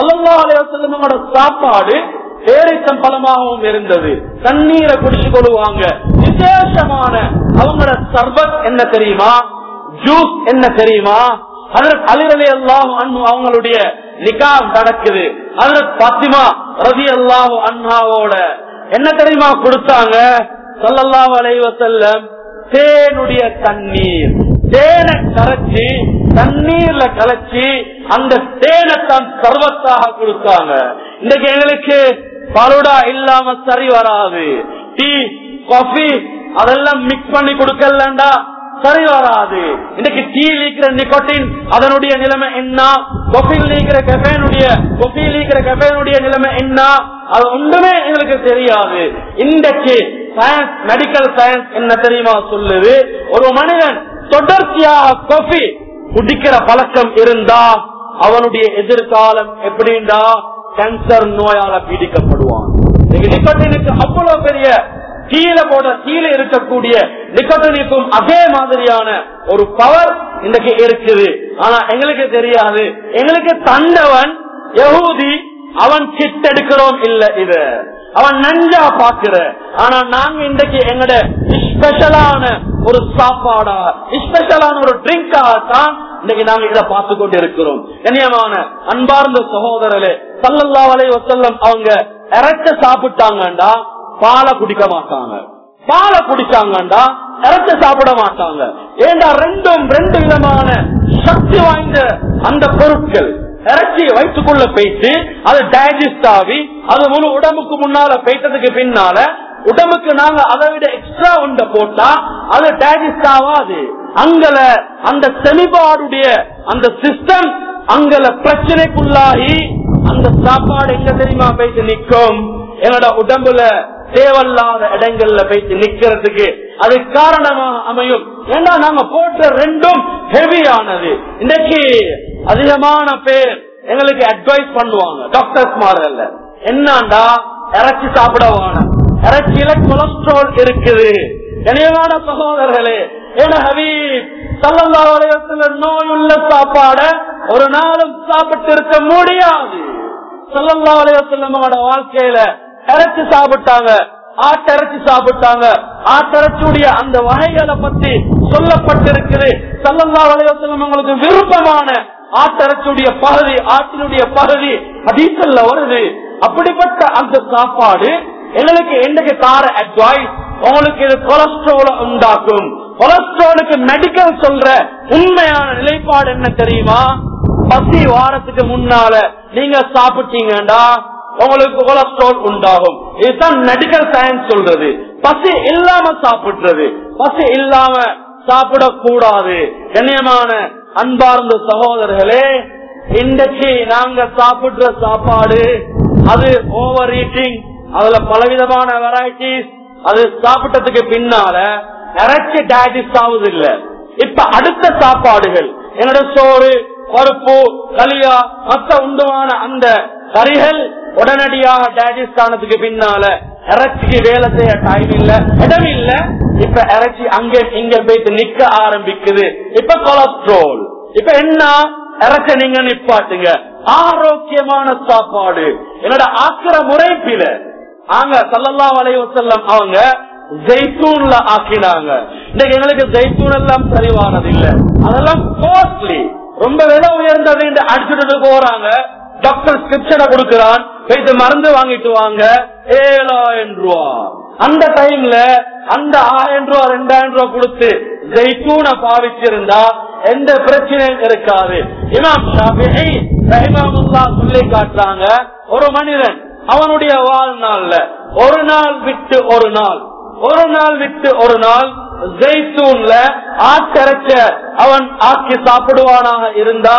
சொல்லோட சாப்பாடு பேரித்தம் பலமாகவும் இருந்தது தண்ணீரை குடிச்சு கொள்வாங்க விசேஷமான அவங்களோட சர்பத் என்ன தெரியுமா ஜூஸ் என்ன தெரியுமா அதற்கு அலிரலி அல்லாஹ் அவங்களுடைய நிகாம் நடக்குது அதற்கு பாத்திமா ரதி அல்லாஹு அண்ணாவோட என்ன தெரியுமா கொடுத்தாங்க சொல்லல்லாஹு அலைவசல்லம் தேனுடைய தண்ணீர் தேனை கரைச்சி தண்ணீர்ல கலைச்சி அந்த தேனை தான் சர்வத்தாக கொடுத்தாங்க இன்னைக்கு எங்களுக்கு பருடா இல்லாம சரி வராது டீ காஃபி அதெல்லாம் மிக்ஸ் பண்ணி கொடுக்கலண்டா சரி வராது இன்னைக்கு டீ லீக்கிற நிக்கோட்டின் அதனுடைய நிலைமை என்ன கொஃபில் லீக்கிற கெஃபேனுடைய கொஃபி லீக்கிற கெஃபேனுடைய நிலைமை என்ன அது ஒன்றுமே எங்களுக்கு தெரியாது இன்றைக்கு சயின்ஸ் மெடிக்கல் சயின்ஸ் என்ன தெரியுமா சொல்லுது ஒரு மனிதன் தொடர்ச்சியாக கொஃபி குடிக்கிற பழக்கம் இருந்தா அவனுடைய எதிர்காலம் எப்படின்னா கேன்சர் நோயால பீடிக்கப்படுவான் நிக்கோட்டினுக்கு அவ்வளவு பெரிய கீழே போட கீழே இருக்கக்கூடிய நிக்கோட்டினுக்கும் அதே மாதிரியான ஒரு பவர் இன்றைக்கு இருக்குது ஆனா எங்களுக்கு தெரியாது எங்களுக்கு தந்தவன் யகூதி அவன் கிட்டெடுக்கிறோம் இல்ல இது அவன் நஞ்சா பாக்குற ஆனா நாங்க இன்றைக்கு எங்கட ஸ்பெஷலான ஒரு சாப்பாடா ஸ்பெஷலான ஒரு ட்ரிங்கா தான் இன்னைக்கு நாங்க இதை பார்த்து கொண்டு இருக்கிறோம் கண்ணியமான அன்பார்ந்த சகோதரர்களே சல்லல்லா வலை வசல்லம் அவங்க இறக்க சாப்பிட்டாங்கண்டா பாலை குடிக்க மாட்டாங்க பாலை குடிச்சாங்கண்டா இறக்க சாப்பிட மாட்டாங்க ஏண்டா ரெண்டும் ரெண்டு விதமான சக்தி வாய்ந்த அந்த பொருட்கள் இறச்சி வயிற்றுக்குள்ள போயிட்டு அது டைஜஸ்ட் ஆகி அது முழு உடம்புக்கு முன்னால போயிட்டதுக்கு பின்னால உடம்புக்கு நாங்க அதை விட எக்ஸ்ட்ரா உண்ட போட்டா அது டைஜஸ்ட் ஆகாது அங்கல அந்த செமிபாடுடைய அந்த சிஸ்டம் அங்கல பிரச்சனைக்குள்ளாகி அந்த சாப்பாடு எங்க தெரியுமா போயிட்டு நிக்கும் என்னோட உடம்புல தேவையில்லாத இடங்கள்ல போயிட்டு நிக்கிறதுக்கு அது காரணமாக அமையும் ஏன்னா நாங்க போட்ட ரெண்டும் ஹெவியானது இன்னைக்கு அதிகமான பேர் எங்களுக்கு அட்வைஸ் பண்ணுவாங்க டாக்டர்ஸ் மாறல என்னண்டா இறைச்சி சாப்பிட வேணும் இறைச்சியில கொலஸ்ட்ரால் இருக்குது கனியமான சகோதரர்களே ஏன்னா ஹபீப் சல்லல்லாஹுல நோய் உள்ள சாப்பாட ஒரு நாளும் சாப்பிட்டு இருக்க முடியாது சல்லல்லா அலையத்தல்லமோட வாழ்க்கையில இறைச்சி சாப்பிட்டாங்க ஆட்டிறைச்சி சாப்பிட்டாங்க ஆட்டிறைச்சியுடைய அந்த வகைகளை பத்தி சொல்லப்பட்டிருக்குது சல்லல்லா அலையத்தல்லம் உங்களுக்கு விருப்பமான ஆட்டிறைச்சியுடைய பகுதி ஆட்டினுடைய பகுதி அதீசல்ல வருது அப்படிப்பட்ட அந்த சாப்பாடு எங்களுக்கு என்னைக்கு தார அட்வைஸ் உங்களுக்கு இது கொலஸ்ட்ரால உண்டாக்கும் கொலஸ்ட்ராலுக்கு மெடிக்கல் சொல்ற உண்மையான நிலைப்பாடு என்ன தெரியுமா பசி வாரத்துக்கு முன்னால நீங்க சாப்பிட்டீங்கடா உங்களுக்கு கொலஸ்ட்ரால் உண்டாகும் இதுதான் மெடிக்கல் சயின்ஸ் சொல்றது பசி இல்லாம சாப்பிடுறது பசி இல்லாம சாப்பிடக்கூடாது கண்ணியமான அன்பார்ந்த சகோதரர்களே இன்றைக்கு நாங்க சாப்பிடுற சாப்பாடு அது ஓவர் ஈட்டிங் அதுல பலவிதமான வெரைட்டிஸ் அது சாப்பிட்டதுக்கு பின்னால இறைச்சி டைஜஸ்ட் ஆகுது இல்ல இப்ப அடுத்த சாப்பாடுகள் என்னோட சோறு பருப்பு களியா மத்த உண்டுமான அந்த கறிகள் உடனடியாக டைஜஸ்ட் ஆனதுக்கு பின்னால இறைச்சிக்கு வேலை செய்ய டைம் இல்ல இடம் இல்ல இப்ப இறைச்சி அங்க இங்க போயிட்டு நிக்க ஆரம்பிக்குது இப்ப கொலஸ்ட்ரால் இப்ப என்ன இறைச்ச நீங்க நிப்பாட்டுங்க ஆரோக்கியமான சாப்பாடு என்னோட ஆக்கிர முறைப்பில ஆங்க சல்லல்லா வலைவசல்லம் அவங்க ஜெய்தூன்ல ஆக்கினாங்க இன்னைக்கு எங்களுக்கு ஜெய்தூன் எல்லாம் சரிவானது இல்ல அதெல்லாம் காஸ்ட்லி ரொம்ப விலை உயர்ந்தது என்று அடிச்சுட்டு போறாங்க டாக்டர் ஸ்கிரிப்ஷனை கொடுக்கிறான் போயிட்டு மருந்து வாங்கிட்டு வாங்க ஏழாயிரம் ரூபா அந்த டைம்ல அந்த ஆயிரம் ரூபா ரெண்டாயிரம் ரூபா கொடுத்து ஜெய்தூனை பாவிச்சிருந்தா எந்த பிரச்சனையும் இருக்காது இமாம் ஷாஃபிஈ ரஹிமஹுல்லாஹ் சொல்லி காட்டுறாங்க ஒரு மனிதன் அவனுடைய வாழ்நாள்ல ஒரு நாள் விட்டு ஒரு நாள் ஒரு நாள் விட்டு ஒரு நாள் ஜெய்தூன்ல ஆட்டரைச்ச அவன் ஆக்கி சாப்பிடுவானாக இருந்தா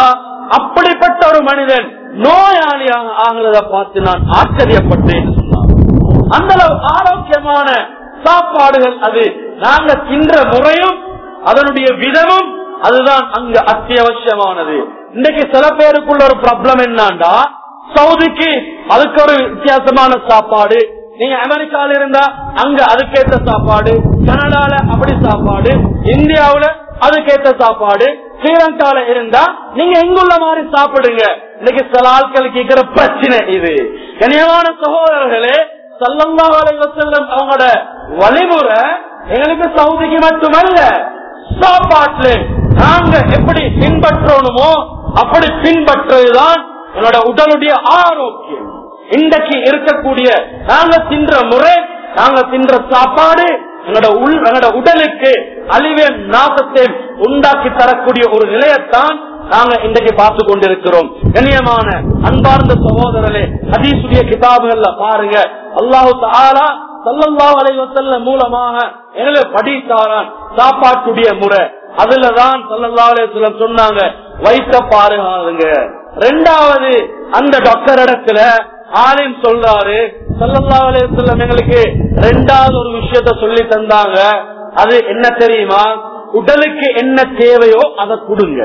அப்படிப்பட்ட ஒரு மனிதன் நோயாளியாக ஆகிறத பார்த்து நான் ஆச்சரியப்பட்டேன் சொன்னார் அந்த அளவு ஆரோக்கியமான சாப்பாடுகள் அது நாங்க தின்ற முறையும் அதனுடைய விதமும் அதுதான் அங்கு அத்தியாவசியமானது இன்னைக்கு சில பேருக்குள்ள ஒரு ப்ராப்ளம் என்னண்டா சவுதிக்கு அதுக்கு ஒரு வித்தியாசமான சாப்பாடு நீங்க அமெரிக்கால இருந்தா அங்க அதுக்கேத்த சாப்பாடு கனடால அப்படி சாப்பாடு இந்தியாவுல அதுக்கேத்த சாப்பாடு ஸ்ரீலங்கால இருந்தா நீங்க எங்குள்ள மாதிரி சாப்பிடுங்க இன்னைக்கு சில ஆட்கள் கேட்கிற பிரச்சனை இது கனியமான சகோதரர்களே சல்லல்லா செல்லும் அவங்களோட வழிமுறை எங்களுக்கு சவுதிக்கு மட்டுமல்ல சாப்பாட்டுல நாங்க எப்படி பின்பற்றணுமோ அப்படி பின்பற்றுவதுதான் என்னோட உடலுடைய ஆரோக்கியம் இன்றைக்கு இருக்கக்கூடிய நாங்க தின்ற முறை நாங்க தின்ற சாப்பாடு எங்களோட உள் எங்களோட உடலுக்கு அழிவே நாசத்தை உண்டாக்கி தரக்கூடிய ஒரு நிலையத்தான் நாங்க இன்றைக்கு பார்த்து கொண்டிருக்கிறோம் கண்ணியமான அன்பார்ந்த சகோதரர்களே ஹதீசுடைய கிதாபுகள்ல பாருங்க அல்லாஹு தாலா சல்லல்லாஹு அலைஹி வஸல்லம் மூலமாக எங்களை படித்தாரான் சாப்பாட்டுடைய முறை அதுலதான் சல்லல்லாஹு அலைஹி வஸல்லம் சொன்னாங்க வைத்த பாருங்க ரெண்டாவது அந்த டாக்டர் இடத்துல ஆலயம் சொல்றாரு சல்லல்லாஹு அலைஹி வஸல்லம் எங்களுக்கு ரெண்டாவது ஒரு விஷயத்த சொல்லி தந்தாங்க அது என்ன தெரியுமா உடலுக்கு என்ன தேவையோ அதை கொடுங்க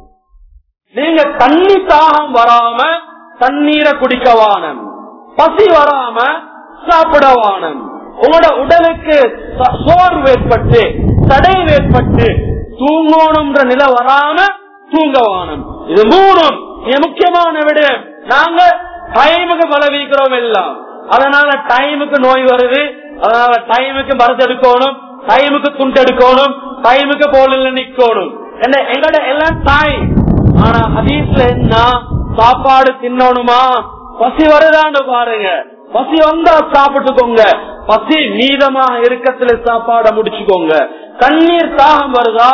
நீங்க தண்ணி தாகம் வராம தண்ணீரை குடிக்க வானம் பசி வராம சாப்பிட வானம் உங்களோட உடலுக்கு ச- சோர்வு ஏற்பட்டு தடை ஏற்பட்டு தூங்கணும்ன்ற நிலை வராம தூங்க வானம் இது மூணும் மிக முக்கியமான விட நாங்க டைமுக்கு பலவீக்கிறோம் எல்லாம் அதனால டைமுக்கு நோய் வருது அதனால டைமுக்கு மருந்து எடுக்கணும் டைமுக்கு துண்டு எடுக்கணும் டைமுக்கு போலில் நிக்கணும் என்ன எங்கட எல்லாம் டைம் ஆனா ஹதீஸ்ல என்ன சாப்பாடு தின்னணுமா பசி வருதான்னு பாருங்க பசி வந்தா சாப்பிட்டுக்கோங்க பசி மீதமாக இருக்கத்துல சாப்பாட முடிச்சுக்கோங்க தண்ணீர் தாகம் வருதா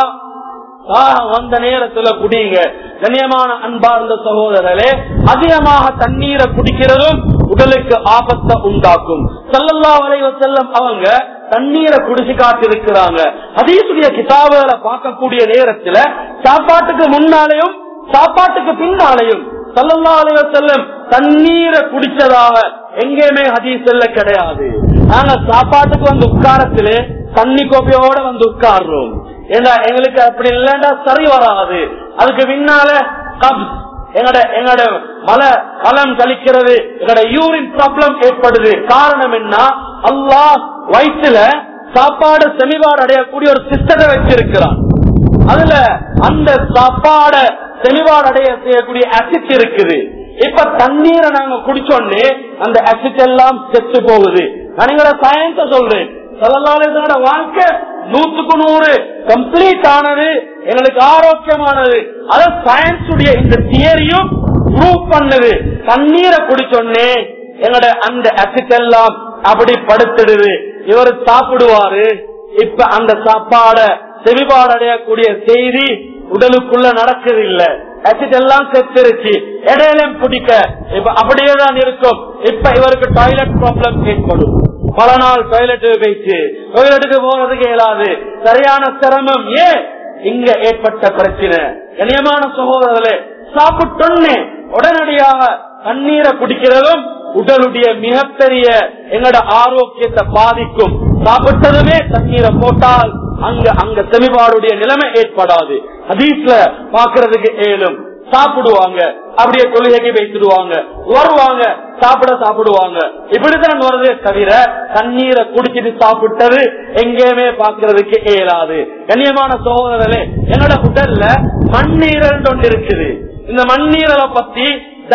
தாகம் வந்த நேரத்துல குடிங்க கண்ணியமான அன்பார்ந்த சகோதரர்களே அதிகமாக தண்ணீரை குடிக்கிறதும் உடலுக்கு ஆபத்தை உண்டாக்கும் சல்லல்லா வளைவ செல்லம் அவங்க தண்ணீரை குடிச்சு காட்டிருக்கிறாங்க அதீசுடைய கிதாபுகளை பார்க்கக்கூடிய நேரத்துல சாப்பாட்டுக்கு முன்னாலேயும் சாப்பாட்டுக்கு பின்னாலேயும் சல்லல்லா அலைவ செல்லம் தண்ணீரை குடிச்சதாக எங்கேயுமே ஹதீஸ்ல கிடையாது நாங்க சாப்பாட்டுக்கு வந்து உட்காரத்திலே தண்ணி கோப்பையோட வந்து உட்கார்றோம் ஏண்டா எங்களுக்கு அப்படி இல்லைண்டா சரி வராது அதுக்கு பின்னால கப் எங்கட எங்கட மல மலம் கழிக்கிறது எங்கட யூரின் ப்ராப்ளம் ஏற்படுது காரணம் என்ன அல்லாஹ் வயிற்றுல சாப்பாடு செமிவாடு அடையக்கூடிய ஒரு சிஸ்டத்தை வச்சிருக்கிறான் அதுல அந்த சாப்பாட தெளிவாடு அடைய செய்யக்கூடிய அசிட் இருக்குது இப்ப தண்ணீரை நாங்க குடிச்சோன்னே அந்த அசிட் எல்லாம் செத்து போகுது நான் எங்களோட சயின்ஸ சொல்றேன் சல்லல்லாஹு வாழ்க்கை நூத்துக்கு நூறு கம்ப்ளீட் ஆனது எங்களுக்கு ஆரோக்கியமானது அது சயின்ஸ் உடைய இந்த தியரியும் ப்ரூவ் பண்ணுது தண்ணீரை குடிச்சோன்னே எங்களோட அந்த அசிட் எல்லாம் அப்படி படுத்துடுது இவர் சாப்பிடுவாரு இப்ப அந்த சாப்பாட செவிபாடு அடையக்கூடிய செய்தி உடலுக்குள்ள நடக்குது இல்ல அசிட் எல்லாம் செத்துருச்சு இடையிலும் பிடிக்க இப்ப அப்படியே தான் இருக்கும் இப்ப இவருக்கு டாய்லெட் ப்ராப்ளம் ஏற்படும் பல நாள் டாய்லெட் போயிட்டு டாய்லெட்டுக்கு போறதுக்கு இயலாது சரியான சிரமம் ஏன் இங்க ஏற்பட்ட பிரச்சனை கண்ணியமான சகோதரர்களே சாப்பிட்டோன்னே உடனடியாக தண்ணீரை குடிக்கிறதும் உடலுடைய மிகப்பெரிய எங்களோட ஆரோக்கியத்தை பாதிக்கும் சாப்பிட்டதுமே தண்ணீரை போட்டால் அங்க அங்க செமிபாடுடைய நிலைமை ஏற்படாது ஹதீஸ்ல பாக்குறதுக்கு ஏழும் சாப்பிடுவாங்க அப்படியே தொழுகைக்கு வைத்துடுவாங்க வருவாங்க சாப்பிட சாப்பிடுவாங்க இப்படித்தான் வருதே தவிர தண்ணீரை குடிச்சிட்டு சாப்பிட்டது எங்கேயுமே பாக்குறதுக்கு இயலாது கண்ணியமான சகோதரர்களே என்னோட உடல்ல மண்ணீரல் ஒன்று இருக்குது இந்த மண்ணீரலை பத்தி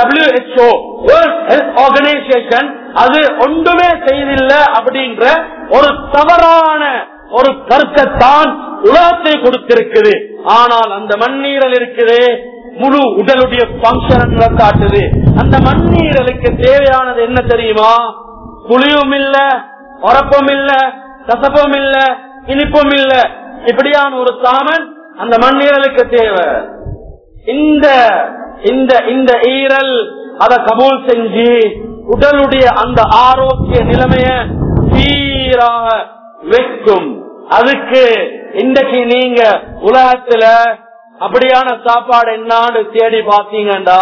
WHO வேர்ல்ட் ஹெல்த் ஆர்கனைசேஷன் அது ஒன்றுமே செய்தில்ல அப்படின்ற ஒரு தவறான ஒரு கருத்தைத்தான் உலகத்தை கொடுத்திருக்குது ஆனால் அந்த மண்ணீரல் இருக்குது முழு உடலுடைய பங்கன் காட்டுது அந்த மண்ணீரலுக்கு தேவையானது என்ன தெரியுமா புளியும் இல்ல உரப்பும் இல்ல கசப்பும் இல்ல இனிப்பும் இல்ல இப்படியான ஒரு சாமன் அந்த மண்ணீரலுக்கு தேவை இந்த இந்த இந்த ஈரல் அத கபூல் செஞ்சு உடலுடைய அந்த ஆரோக்கிய நிலைமைய சீராக வைக்கும் அதுக்கு இன்றைக்கு நீங்க உலகத்துல அப்படியான சாப்பாடு என்னான்னு தேடி பாத்தீங்கன்னா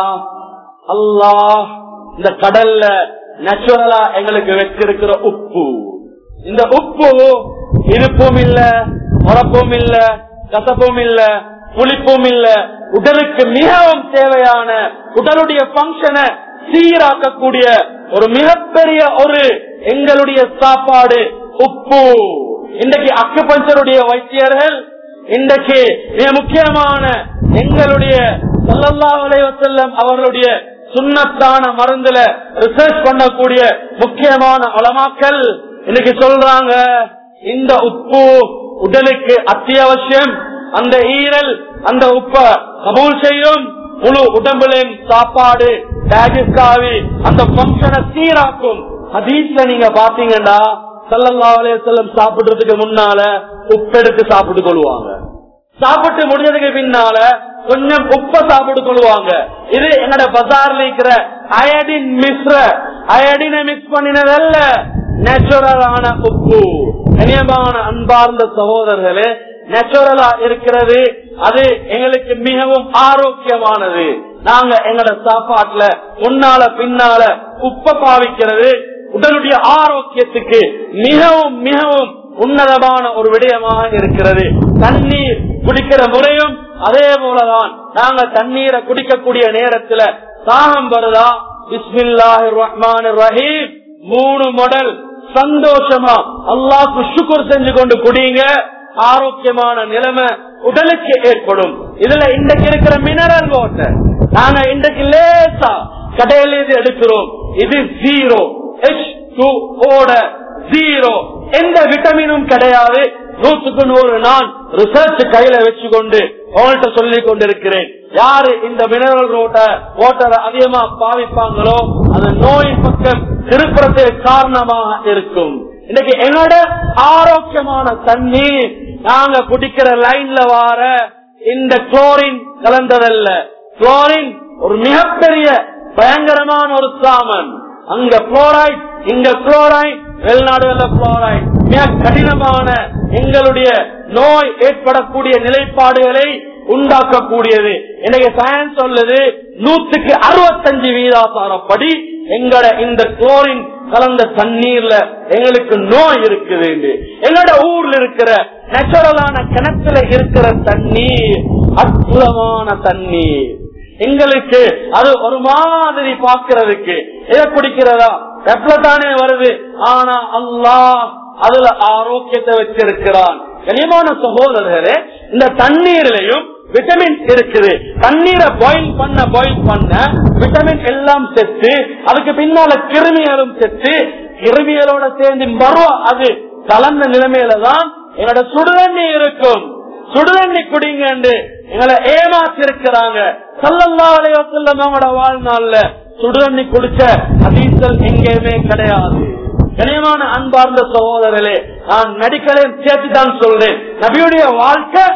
அல்லாஹ் இந்த கடல்ல நேச்சுரலா எங்களுக்கு வச்சிருக்கிற உப்பு இந்த உப்பு இருப்பும் இல்ல உறப்பும் இல்ல கசப்பும் இல்ல புளிப்பும் இல்ல உடலுக்கு மிகவும் தேவையான உடலுடைய பங்கனை சீராக்கக்கூடிய ஒரு மிகப்பெரிய ஒரு எங்களுடைய சாப்பாடு உப்பு இன்றைக்கு அக்குபஞ்சருடைய வைத்தியர்கள் இன்றைக்கு மிக முக்கியமான எங்களுடைய சல்லல்லா செல்லம் அவர்களுடைய சுண்ணத்தான மருந்துல ரிசர்ச் பண்ணக்கூடிய முக்கியமான உலமாக்கள் இன்னைக்கு சொல்றாங்க இந்த உப்பு உடலுக்கு அத்தியாவசியம் அந்த ஈரல் அந்த உப்ப கபூல் செய்யும் முழு உடம்புலையும் சாப்பாடு டைஜஸ்ட் ஆகி அந்த பங்கனை சீராக்கும் ஹதீஸ்ல நீங்க பாத்தீங்கன்னா சல்லல்லா செல்லம் சாப்பிடுறதுக்கு முன்னால உப்பெடுத்து சாப்பிட்டு கொள்வாங்க சாப்பிட்டு முடிஞ்சதுக்கு பின்னால கொஞ்சம் உப்ப சாப்பிட்டு கொள்வாங்க இது என்னோட பஜார்ல இருக்கிற அயடின் மிஸ்ர அயடினை மிக்ஸ் பண்ணினதல்ல நேச்சுரலான உப்பு கனியமான அன்பார்ந்த சகோதரர்களே நேச்சுரலா இருக்கிறது அது எங்களுக்கு மிகவும் ஆரோக்கியமானது நாங்க எங்களோட சாப்பாட்டுல முன்னால பின்னால உப்ப பாவிக்கிறது உடலுடைய ஆரோக்கியத்துக்கு மிகவும் மிகவும் உன்னதமான ஒரு விடயமாக இருக்கிறது தண்ணீர் குடிக்கிற முறையும் அதே போலதான் நாங்க தண்ணீரை குடிக்கக்கூடிய நேரத்துல தாகம் வருதா பிஸ்மில்லாஹி ரஹ்மான் ரஹீம் மூணு மாடல் சந்தோஷமா அல்லாஹ்க்கு சுக்குர் செஞ்சு கொண்டு குடிங்க ஆரோக்கியமான நிலைமை உடலுக்கு ஏற்படும் இதுல இன்றைக்கு இருக்கிற மினரல் வாட்டர் நாங்க இன்றைக்கு லேசா கடையில இது எடுக்கிறோம் இது ஜீரோ எச் டூ ஓட ஜீரோ எந்த விட்டமினும் கிடையாது நூற்றுக்கு நூறு நான் ரிசர்ச் கையில வச்சுக்கொண்டு உங்கள்கிட்ட சொல்லிக் கொண்டிருக்கிறேன் யாரு இந்த மினரல் ரோட்ட ஓட்டரை அதிகமா பாவிப்பாங்களோ அந்த நோயின் பக்கம் திருப்புறத்துக்கு காரணமாக இருக்கும் இன்னைக்கு என்னோட ஆரோக்கியமான தண்ணி நாங்க குடிக்கிற லைன்ல வார இந்த குளோரின் கலந்ததல்ல குளோரின் ஒரு மிகப்பெரிய பயங்கரமான ஒரு சாமன் அங்க புளோரைட் இங்க குளோரைட் வெளிநாடுகள்ல புளோரைட் மிக கடினமான எங்களுடைய நோய் ஏற்படக்கூடிய நிலைப்பாடுகளை உண்டாக்கக்கூடியது இன்னைக்கு சயின்ஸ் சொல்லுது நூத்துக்கு அறுபத்தஞ்சு வீதாசாரப்படி எங்கட இந்த குளோரின் கலந்த தண்ணீர்ல எங்களுக்கு நோய் இருக்குது எங்களோட ஊர்ல இருக்கிற நேச்சுரலான கிணத்துல இருக்கிற தண்ணீர் அற்புதமான தண்ணீர் எங்களுக்கு அது ஒரு மாதிரி பாக்குறதுக்கு எதை குடிக்கிறதா வெப்பல தானே வருது ஆனா அல்லாஹ் அதுல ஆரோக்கியத்தை வச்சிருக்கிறான் கனியமான சகோதரர்களே இந்த தண்ணீர்லயும் விட்டமின் இருக்குது தண்ணீரை பாயில் பண்ண பாயில் பண்ண விட்டமின் எல்லாம் செத்து அதுக்கு பின்னால கிருமிகளும் செத்து கிருமிகளோட சேர்ந்து மறுவ அது கலந்த நிலைமையில தான் என்னோட சுடுதண்ணி இருக்கும் சுடுதண்ணி குடிங்க எங்களை ஏமாத்தி இருக்கிறாங்க சல்லல்லா அலைவசல்லம் அவங்களோட வாழ்நாள்ல சுடுதண்ணி குடிச்ச அதீசல் எங்கேயுமே கிடையாது கனியமான அன்பார்ந்த சகோதரர்களே நான் மெடிக்கலையும் சேர்த்து தான் சொல்றேன் நபியுடைய வாழ்க்கை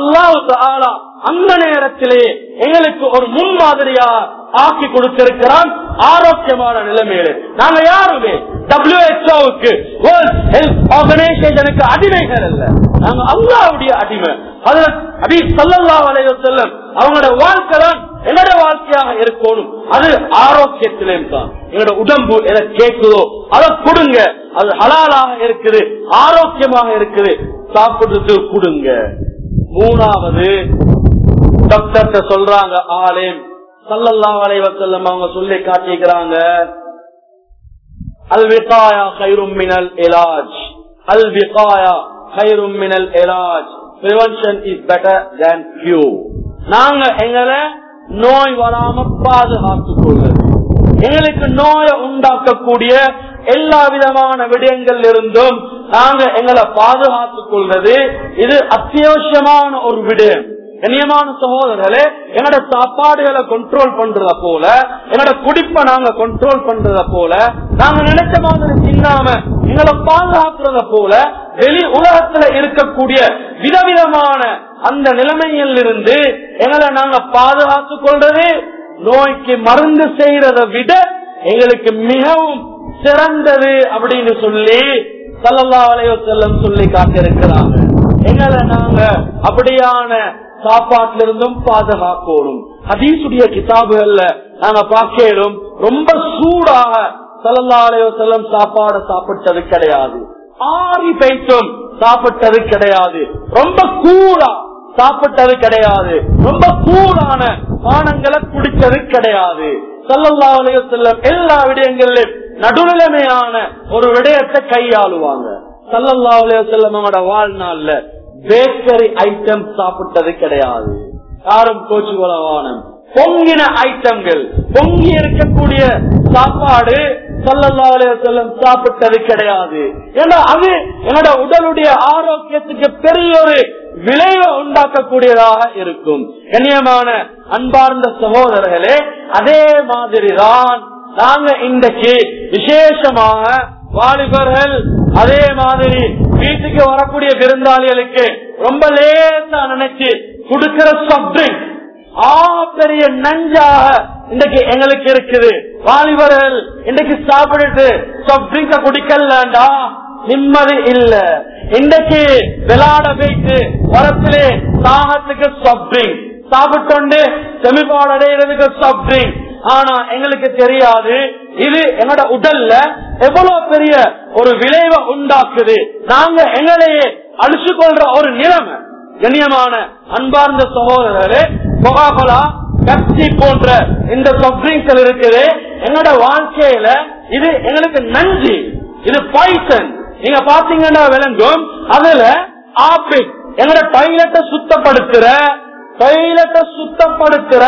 அல்லாஹு அந்த நேரத்திலே எங்களுக்கு ஒரு முன்மாதிரியா ஆக்கி கொடுத்திருக்கிறான் ஆரோக்கியமான நிலைமையில நாங்க யாருமே டபிள்யூஹெச்ஓவுக்கு வேர்ல்ட் ஹெல்த் ஆர்கனைசேஷனுக்கு அடிமைகள் அல்ல நாங்க அல்லாவுடைய அடிமை அதுல அபி சல்லல்லா வலைய செல்லம் அவங்களோட வாழ்க்கை தான் என்னோட வாழ்க்கையாக இருக்கணும் அது ஆரோக்கியத்திலேயும் தான் எங்களோட உடம்பு எதை கேட்குதோ அதை கொடுங்க அது ஹலாலாக இருக்குது ஆரோக்கியமாக இருக்குது சாப்பிடுறது கொடுங்க மூணாவது டாக்டர்கிட்ட சொல்றாங்க ஆலேம் சல்லல்லா வலைவசல்லம் அவங்க சொல்லி காட்டிக்கிறாங்க அல் விகாயா கைரும் மினல் இலாஜ் அல் விகாயா கைரும் மினல் இலாஜ் prevention is better than cure நாங்க எங்களை நோய் வராம பாதுகாத்துக் கொள்வது எங்களுக்கு நோயை உண்டாக்கக்கூடிய எல்லா விதமான விடயங்கள் இருந்தும் நாங்க எங்களை பாதுகாத்துக் கொள்வது இது அத்தியாவசியமான ஒரு விடயம் கண்ணியமான சகோதரர்களே என்னோட சாப்பாடுகளை கண்ட்ரோல் பண்றத போல என்னோட குடிப்பை நாங்க கண்ட்ரோல் பண்றத போல நாங்க நினைச்ச மாதிரி தின்னாம எங்களை பாதுகாக்கிறத போல வெளி உலகத்துல இருக்கக்கூடிய விதவிதமான அந்த நிலைமையில் இருந்து எங்களை நாங்க பாதுகாத்துக் கொள்றது நோய்க்கு மருந்து செய்யறதை விட எங்களுக்கு மிகவும் சிறந்தது அப்படின்னு சொல்லி சல்லல்லா வலையோ செல்லம் சொல்லி காட்டிருக்கிறாங்க எங்களை நாங்க அப்படியான சாப்பாட்டுல இருந்தும் பாதுகாக்கணும் ஹதீசுடைய கிதாபுகள்ல நாங்க பார்க்கலும் ரொம்ப சூடாக சல்லல்லாஹு செல்லம் சாப்பாடு சாப்பிட்டது கிடையாது ஆறி பைத்தும் சாப்பிட்டது கிடையாது ரொம்ப கூடா சாப்பிட்டது கிடையாது ரொம்ப கூடான பானங்களை குடித்தது கிடையாது சல்லல்லா செல்லம் எல்லா விடயங்களிலும் நடுநிலைமையான ஒரு விடயத்தை கையாளுவாங்க சல்லல்லா செல்லமோட வாழ்நாள்ல பேக்கரி ஐட்டம் சாப்பிட்டது கிடையாது யாரும் கோச்சு வானம் பொங்கின ஐட்டங்கள் பொங்கி இருக்கக்கூடிய சாப்பாடு சல்லல்லா செல்லம் சாப்பிட்டது கிடையாது ஏன்னா அது என்னோட உடலுடைய ஆரோக்கியத்துக்கு பெரிய ஒரு விளைவை உண்டாக்கக்கூடியதாக இருக்கும் கண்ணியமான அன்பார்ந்த சகோதரர்களே அதே மாதிரிதான் நாங்க இன்றைக்கு விசேஷமாக வாலிபர்கள் அதே மாதிரி வீட்டுக்கு வரக்கூடிய விருந்தாளிகளுக்கு ரொம்ப லேசா நினைச்சு கொடுக்கிற சப்ட்ரிங்க் ஆ பெரிய நஞ்சாக இன்றைக்கு எங்களுக்கு இருக்குது வாலிபர்கள் இன்றைக்கு சாப்பிட்டுட்டு சப்ட்ரிங்க குடிக்கலண்டா நிம்மதி இல்ல இன்றைக்கு விளையாட போயிட்டு வரத்திலே தாகத்துக்கு சப்ட்ரிங் சாப்பிட்டு செமிபாடு அடைகிறதுக்கு சப்ட்ரிங் ஆனா எங்களுக்கு தெரியாது இது எங்களோட உடல்ல எவ்வளவு பெரிய ஒரு விளைவை உண்டாக்குது நாங்க எங்களையே அழிச்சு கொள்ற ஒரு நிலைமை கண்ணியமான அன்பார்ந்த சகோதரர்களே கொகாகோலா பெப்சி போன்ற இந்த சப்ட்ரிங்க்கள் இருக்குது எங்களோட வாழ்க்கையில இது எங்களுக்கு நன்றி இது பாய்சன் நீங்க பாத்தீங்கன்னா விளங்கும் அதுல ஆப்பிள் எங்களோட டாய்லெட்டை சுத்தப்படுத்துற டாய்லெட்டை சுத்தப்படுத்துற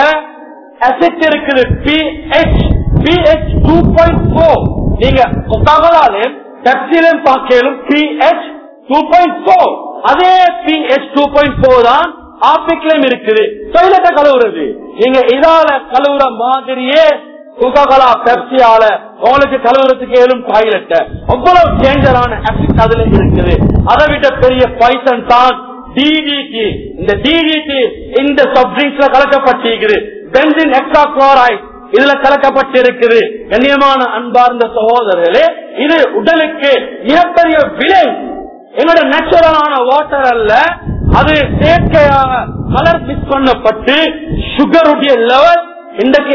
அசிட் இருக்குது pH pH two point four நீங்க கொக்காகோலாலையும் பெப்சிலையும் பார்க்கலும் பிஹெச் டூ பாயிண்ட் போர் அதே பிஹெச் டூ பாயிண்ட் போர் தான் ஆப்பிக்லயும் இருக்குது டாய்லெட்டை கழுவுறது நீங்க இதால கழுவுற மாதிரியே கோகாகோலா பெப்சியால உங்களுக்கு கழுவுறதுக்கு ஏழும் டாய்லெட் அவ்வளவு டேஞ்சரான அசிட் அதுல இருக்குது அதை விட பெரிய பைசன் தான் டிடிடி இந்த டிடிடி இந்த சப்ட்ரிங்க்ஸ்ல கலக்கப்பட்டிருக்குது பென்சின் எக்ஸா குளோரைட் இதுல கலக்கப்பட்டிருக்குது கண்ணியமான அன்பார்ந்த சகோதரர்களே இது உடலுக்கு மிகப்பெரிய விலை என்னோட நேச்சுரலான வாட்டர் அல்ல அது செயற்கையாக கலர் மிஸ் பண்ணப்பட்டு சுகருடைய லெவல் இன்றைக்கு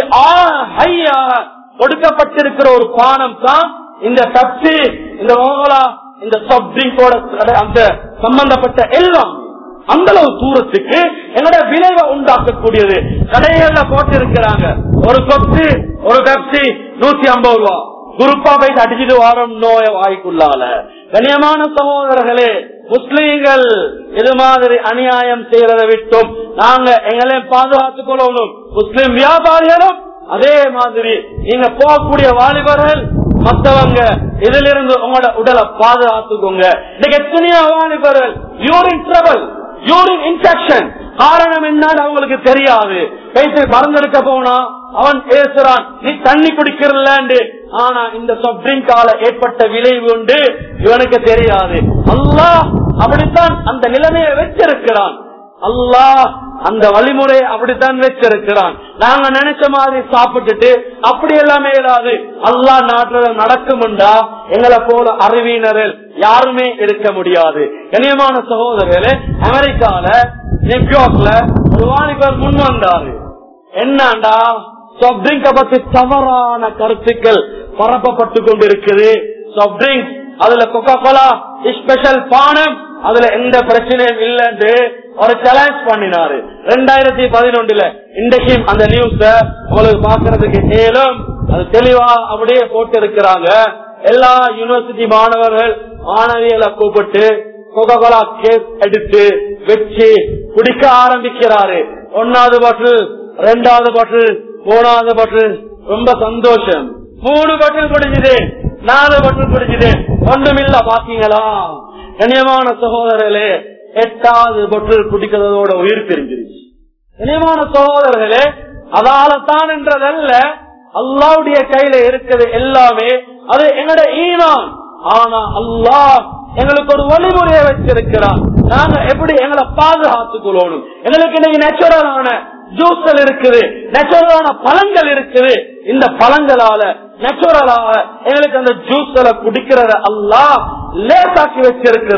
ஹையாக கொடுக்கப்பட்டிருக்கிற ஒரு பானம் தான் இந்த பெப்சி இந்த மோகலா இந்த சப் ட்ரிங்கோட அந்த சம்பந்தப்பட்ட எல்லாம் அந்த அளவு தூரத்துக்கு என்னோட விளைவை உண்டாக்கக்கூடியது கடைகள்ல போட்டு இருக்கிறாங்க ஒரு கொத்து ஒரு பெப்சி நூத்தி ஐம்பது ரூபா குருப்பா போய் அடிச்சுட்டு வாரம் நோய வாய்க்குள்ளால கண்ணியமான சகோதரர்களே முஸ்லீம்கள் இது மாதிரி அநியாயம் செய்யறதை விட்டும் நாங்க எங்களையும் பாதுகாத்துக் கொள்ளணும் முஸ்லிம் வியாபாரிகளும் அதே மாதிரி நீங்க போகக்கூடிய வாலிபர்கள் மத்தவங்க இதுல இருந்து உங்களோட உடலை பாதுகாத்துக்கோங்க இன்னைக்கு எத்தனையோ வாலிபர்கள் யூரின் ட்ரபிள் யூரின் இன்ஃபெக்ஷன் காரணம் என்னன்னு அவங்களுக்கு தெரியாது பேசி மருந்தெடுக்க போனா அவன் பேசுறான் நீ தண்ணி குடிக்கிறல்ல ஆனா இந்த சொப்ரிங்கால ஏற்பட்ட விளைவு உண்டு இவனுக்கு தெரியாது அல்லாஹ் அப்படித்தான் அந்த நிலைமையை வச்சிருக்கிறான் அல்லாஹ் அந்த வழிமுறை அப்படித்தான் வச்சிருக்கிறான் நாங்க நினைச்ச மாதிரி சாப்பிட்டுட்டு அப்படி எல்லாமே இல்லாது அல்லா நாட்டுல நடக்கும்டா எங்களை போல அறிவியினர்கள் யாருமே இருக்க முடியாது கண்ணியமான சகோதரர்களே அமெரிக்கால நியூயார்க்ல ஒரு வாலிபர் முன் வந்தாரு என்னண்டா சொப்ரிங்க பத்தி தவறான கருத்துக்கள் பரப்பப்பட்டு கொண்டிருக்குது சொப்ரிங்க் அதுல கொக்கா கோலா ஸ்பெஷல் பானம் அதுல எந்த பிரச்சனையும் இல்லைன்னு ஒரு சேலஞ்ச் பண்ணினாரு ரெண்டாயிரத்தி பதினொன்றுல இன்றைக்கும் அந்த நியூஸ உங்களுக்கு பாக்குறதுக்கு மேலும் அது தெளிவா அப்படியே போட்டு இருக்கிறாங்க எல்லா யூனிவர்சிட்டி மாணவர்கள் மாணவிகளை கூப்பிட்டு கொக்கா கோலா கேஸ் எடுத்து வச்சு குடிக்க ஆரம்பிக்கிறாரு ஒன்னாவது பாட்டில் ரெண்டாவது பாட்டில் மூணாவது பாட்டில் ரொம்ப சந்தோஷம் மூணு பாட்டில் குடிச்சுது நாலு பாட்டில் குடிச்சுது ஒன்றுமில்ல பாத்தீங்களா கண்ணியமான சகோதரர்களே எட்டாவது பொட்டில் குடிக்கிறதோட உயிர் பிரிஞ்சிருச்சு கண்ணியமான சகோதரர்களே அதால தான் என்றதல்ல அல்லாவுடைய கையில இருக்குது எல்லாமே அது எங்களோட ஈமான் ஆனா அல்லாஹ் எங்களுக்கு ஒரு வழிமுறையை வச்சிருக்கிறான் நாங்க எப்படி எங்களை பாதுகாத்துக் கொள்ளணும் எங்களுக்கு இன்னைக்கு நேச்சுரலான ஜூஸ்கள் இருக்குது நேச்சுரலான பழங்கள் இருக்குது இந்த பழங்களால நேச்சுரலாக எங்களுக்கு அந்த ஜூஸ்களை குடிக்கிறத அல்லாஹ் லேசாக்கி வச்சிருக்கிறான்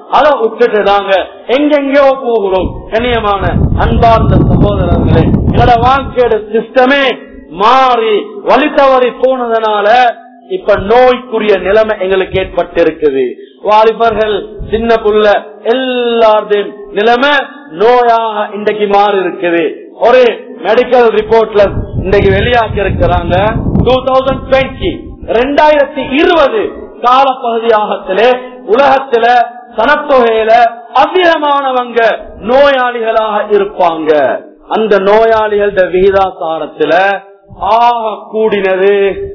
அதை விட்டுட்டு நாங்க எங்கெங்கயோ போகிறோம் கண்ணியமான அன்பார்ந்த சகோதரர்களே என்னோட வாழ்க்கையோட சிஸ்டமே மாறி வழி தவறி போனதுனால இப்ப நோய்க்குரிய நிலைமை எங்களுக்கு ஏற்பட்டிருக்குது வாலிபர்கள் சின்ன புள்ள எல்லாருடையும் நிலைமை நோயாக இன்றைக்கு மாறி இருக்குது ஒரு மெடிக்கல் ரிப்போர்ட்ல இன்றைக்கு வெளியாக்கி இருக்கிறாங்க டூ தௌசண்ட் டுவெண்ட்டி ரெண்டாயிரத்தி இருபது காலப்பகுதியாகத்திலே உலகத்தில சனத்தொகையில அதிகமானவங்க நோயாளிகளாக இருப்பாங்க அந்த நோயாளிகள விகிதாசாரத்துல ஆக கூடினது